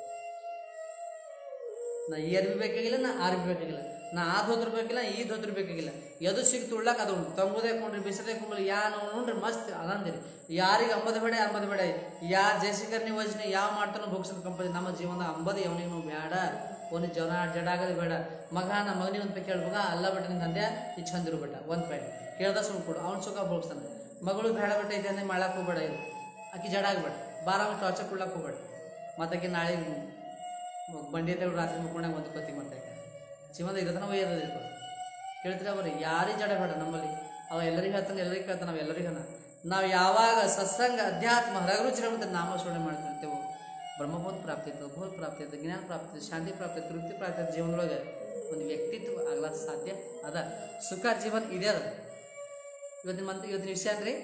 ನಾ ಈ ಅರ್ಬಿ ಬೇಕಾಗಿಲ್ಲ ನಾ ಆರ್ ಬಿ ಬೇಕಾಗಿಲ್ಲ ನಾ ಆ ಧೋತ್ರ ಬೇಕಿಲ್ಲ ಈ ಧೋತ್ರ ಬೇಕಾಗಿಲ್ಲ ಎದು ಸಿಕ್ತು ಉಳ್ಳಾಕ ಅದು ಉಂಟು ತಂಗುದೇ ಕೊಂಡ್ರಿ ಬಿಸಿಲೇ ಕೊಂಡ್ರಿ ಯಾ ನೋಡ್ರಿ ಮಸ್ತ್ ಆನಂದಿರಿ ಯಾರಿಗೆ ಅಂಬದ ಬೇಡ ಅಂಬದ ಬೇಡ ಯಾ ಜಯಶಂಕರ್ ನೀವು ಯೋಜನೆ ಯಾವ ಮಾಡ್ತಾನೋ ಭೋಗ್ಸನ್ ಕಂಪನಿ ನಮ್ಮ ಜೀವನದ ಅಂಬದ ಅವನಿಗೆ ನಾವು ಬೇಡ ಒಂದು ಜನ ಜಡ ಆಗೋದು ಬೇಡ ಮಗ ನಮ್ಮ ಮಗನಿಗೆ ಒಂದು ಪೈ ಕೇಳ ಮಗ ಅಲ್ಲ ಬಿಟ್ಟ ನಿನ್ನ ತಂದೆ ಈ ಚಂದ ಇರು ಬೇಡ ಒಂದು ಪಾಯಿಂಟ್ ಕೇಳ್ದ ಸುಮ್ ಕೊಡು ಅವ್ನು ಸುಖ ಭೋಗ್ಸ್ತಾನೆ ಮಗಳು ಬೇಡ ಬಿಟ್ಟ ಇದೆ ಅಂದ್ರೆ ಮಾಡಕ್ಕೆ ಹೋಗ್ಬೇಡ ಇದು ಆಕಿ ಜಡ ಆಗ್ಬೇಡ ಬಾರ ಟಾರ್ಚರ್ ಕೊಡ್ಲಕ್ಕೆ ಹೋಗ್ಬೇಡ ಮತ್ತಾಕಿ ನಾಳೆ ಬಂಡಿ ತೆಗೆದು ರಾತ್ರಿ ಮುಕ್ಕೊಂಡಾಗ ಒಂದು ಕತ್ತಿ ಮತ್ತೆ ಜೀವನದ ಇರೋದನ್ನ ಒಯ್ಯೋದಿರ್ಬೇಕು ಕೇಳ್ತೀರ ಅವ್ರಿ ಯಾರಿಗೆ ಜಡ ಬೇಡ ನಮ್ಮಲ್ಲಿ ಅವ ಎಲ್ಲರಿಗೂ ಹೇಳ್ತಾನೆ ಎಲ್ಲರಿಗೂ ಕೇಳ್ತಾನೆ ನಾವು ಎಲ್ಲರಿಗೂ ನಾವು ಯಾವಾಗ ಸತ್ಸಂಗ ಅಧ್ಯಾತ್ಮ ಹರಗುರುಚಿರ ಮತ್ತು ನಾಮಸ್ಮರಣೆ ಮಾಡ್ತಿರ್ತೇವೋ ಬ್ರಹ್ಮಬೋಧ ಪ್ರಾಪ್ತಿ ಇರ್ತದೆ ಬೋಧ ಪ್ರಾಪ್ತಿ ಇರ್ತದೆ ಜ್ಞಾನ ಪ್ರಾಪ್ತಿ ಇರ್ತದೆ, ಶಾಂತಿ ಪ್ರಾಪ್ತಿ ಇರ್ತದೆ, ತೃಪ್ತಿ ಪ್ರಾಪ್ತಿ ಇರ್ತದೆ ಜೀವನದೊಳಗೆ ಒಂದು ವ್ಯಕ್ತಿತ್ವ ಆಗ್ಲಾಕ ಸಾಧ್ಯ ಅದ ಸುಖ ಜೀವನ ಇದೆ ಅದ ಇವತ್ತಿನ ಮಂತ್ ಇವತ್ತಿನ ವಿಷಯ ಅಂದ್ರೆ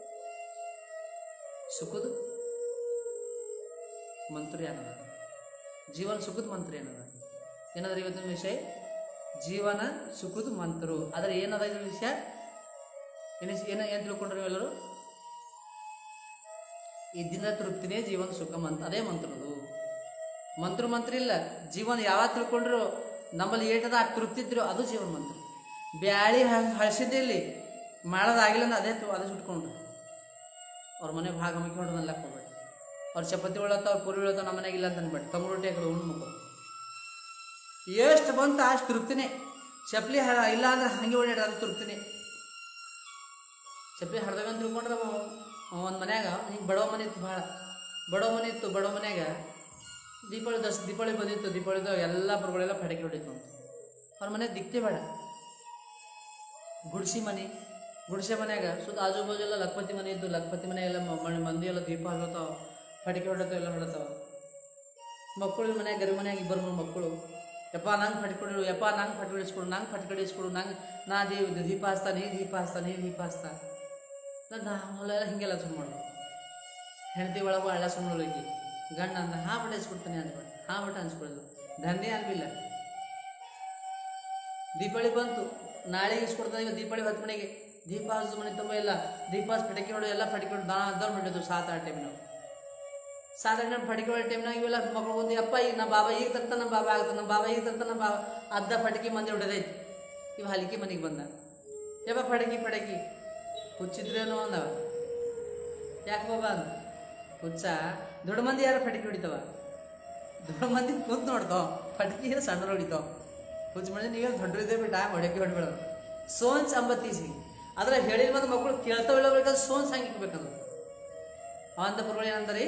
ಸುಖದ ಮಂತ್ರ ಏನದ ಜೀವನ ಸುಖದ ಮಂತ್ರ ಏನದ ಏನದ ಇವತ್ತಿನ ವಿಷಯ ಜೀವನ ಸುಖದ ಮಂತ್ರು ಆದರೆ ಏನದ ಇದ್ರ ವಿಷಯ ಏನ ಏನ ಏನು ತಿಳ್ಕೊಂಡ್ರಿ ಎಲ್ಲರೂ ಈ ದಿನ ತೃಪ್ತಿನೇ ಜೀವನ ಸುಖ ಮಂತ್ರ ಅದೇ ಮಂತ್ರದು ಮಂತ್ರ ಮಂತ್ರ ಇಲ್ಲ ಜೀವನ ಯಾವಾಗ ತಿಳ್ಕೊಂಡ್ರು ನಮ್ಮಲ್ಲಿ ಏಟದ ಆ ತೃಪ್ತಿ ಇದ್ರು ಅದು ಜೀವನ ಮಂತ್ರ ಬ್ಯಾಳಿ ಹಳಸಿದ್ದಲ್ಲಿ ಮಾಡೋದಾಗಿಲ್ಲ ಅಂದ್ರೆ ಅದೇ ತು- ಅದೇ ಸುಟ್ಕೊಂಡ್ರು ಅವ್ರ ಮನೆ ಭಾಗ ಮುಗಿಕೊಂಡು ನನ್ನ ಲೆಕ್ಕ ಹೋಗ್ಬೇಡಿ ಅವ್ರ ಚಪಾತಿ ಒಳತ್ತ ಅವ್ರ ಪೂರಿ ಒಳತ್ತ ನಮ್ಮ ಮನೆಗೆ ಇಲ್ಲ ಅಂತ ಅನ್ಬೇಡಿ ತಂಗು ರೊಟ್ಟಿ ಹಾಕಿ ಉಣ್ಣು ಮುಖ ಎಷ್ಟು ಬಂತು ಅಷ್ಟು ತೃಪ್ತಿನೇ ಚಪ್ಪಲಿ ಹ ಇಲ್ಲ ಅಂದ್ರೆ ಹಂಗೆ ಓಡಾಡ ಅದು ತೃಪ್ತಿನೇ ಚಪ್ಪಲಿ ಹಡ್ದವೆ ಅಂತ ತಿಳ್ಕೊಂಡ್ರೆ ಒಂದು ಮನ್ಯಾಗ ಹಿಂಗೆ ಬಡವ ಮನೆ ಇತ್ತು ಭಾಳ ಬಡವ ಮನೆ ಇತ್ತು ಬಡವ ಮನ್ಯಾಗ ದೀಪಾವಳಿ ದಸ್ ದೀಪಾವಳಿ ಬಂದಿತ್ತು ದೀಪಾವಳಿದಾಗ ಎಲ್ಲ ಬರುಗಳೆಲ್ಲ ಪಟಾಕಿ ಹೊಡಿತು ಅಂತ ಅವ್ರ ಮನೆ ದಿಕ್ತೆ ಬೇಡ ಗುಡ್ಸಿ ಮನೆ ಗುಡ್ಸೆ ಮನ್ಯಾಗ ಸುತ್ತ ಆಜು ಬಾಜು ಎಲ್ಲ ಲಕ್ಪತಿ ಮನೆ ಇದ್ದು ಲಕ್ಪತಿ ಮನೆಗೆಲ್ಲ ಮ- ಮ- ಮಂದಿ ಎಲ್ಲ ದೀಪ ಹರತಾವ ಪಟಾಕಿ ಹೊಡತಾವ ಎಲ್ಲ ಹೊಡತಾವ ಮಕ್ಕಳು ಮನ್ಯಾಗ ಗರಿ ಮನ್ಯಾಗ ಇಬ್ಬರು ಮೂರು ಮಕ್ಕಳು ಯಪ್ಪ ನಂಗೆ ಪಟ್ಕೊಡು ಯಪ್ಪ ನಂಗೆ ಪಟ್ಟಿ ಹೊಡಿಸ್ಕೊಡು ನಂಗೆ ಪಟ್ಟಿ ಹೊಡಿಸ್ಕೊಡು ನಂಗೆ ನಾ ದೇ ದೀಪ ಹಚ್ತಾ ನೀ ದೀಪ ಹಚ್ತಾ ನೀ ದೀಪ ಹಚ್ತಾ ನಾವೆಲ್ಲ ಹಿಂಗೆಲ್ಲ ಸುಮ್ಮನೆ ಮಾಡೋದು ಹೆಂಡತಿ ಒಳಗೆ ಎಲ್ಲ ಸುಮ್ಮನೆ ಹೋಗಿ ಗಂಡ ಅಂದ ಹಾ ಬಟ್ಟೆ ಹಚ್ಕೊಡ್ತಾನೆ ಅಂದ್ಬೇಡ ಹಾ ಬಟ್ಟೆ ಹಂಚ್ಕೊಳ್ಳೋದು ದಂಧೆ ಅನ್ಬಿಲ್ಲ ದೀಪಾವಳಿ ಬಂತು ನಾಳೆ ಇಸ್ಕೊಡ್ತಾನೆ ಇವತ್ತು ದೀಪಾವಳಿ ಹತ್ತು ಮನೆಗೆ ದೀಪ ಹಚ್ಚು ಮನೆ ತುಂಬ ಎಲ್ಲ ದೀಪ ಹಚ್ಚಿ ಪಟಾಕಿ ಹೊಡೆದು ಎಲ್ಲ ಪಟಾಕಿ ಹೊಡೆದು ದಾನ ಅದಾವ ಹೊಡೆದು ಸಾತ್ ಆ ಟೈಮ್ ನಾವು ಸಾಧಾರಣ ಪಟಾಕಿ ಹೊಡೆ ಟೈಮ್ನಾಗ ಇವೆಲ್ಲ ಮಕ್ಕಳು ಬಂದು ಅಪ್ಪ ಈಗ ನಮ್ಮ ಬಾಬಾ ಈಗ ತರ್ತಾನ ನಮ್ಮ ಬಾಬಾ ಆಗ್ತಾನ ನಮ್ಮ ಬಾಬಾ ಈಗ ತರ್ತಾನ ನಮ್ಮ ಬಾಬಾ ಅರ್ಧ ಪಟಾಕಿ ಮಂದಿ ಹೊಡೆದೈತಿ ಇವ ಹಲಿಕೆ ಮನೆಗೆ ಬಂದ ಯಪ್ಪ ಪಟಾಕಿ ಪಟಾಕಿ ಹುಚ್ಚಿದ್ರೇನೋ ಅಂದವ ಯಾಕೆ ಬಾಬಾ ಅಂದ ಹುಚ್ಚ ದೊಡ್ಡ ಮಂದಿ ಯಾರು ಪಟಾಕಿ ಹೊಡಿತಾವ ದೊಡ್ಡ ಮಂದಿ ಕೂತ್ ನೋಡ್ತಾವ ಪಟಾಕಿ ಸಣ್ಣ ಹೊಡಿತಾವ ಹುಚ್ಚ ಮಂದಿ ನೀವೇನು ದೊಡ್ಡರಿದ್ದೆ ಬಿಟ್ಟ ಹೊಡಕ್ಕೆ ಹೊಡ್ಬೇಡೋದು ಸೋನ್ಸ್ ಅಂಬತ್ತೀಸಿ ಆದ್ರೆ ಹೇಳಿದ ಮತ್ತೆ ಮಕ್ಕಳು ಕೇಳ್ತಾವಿಲ್ಲ ಬೇಕಾದ್ರೆ ಸೋನ್ಸ್ ಹಂಗೆ ಇಕ್ಬೇಕದು ಅವಂತ ಪುರುಗಳು ಏನಂತಾರೆ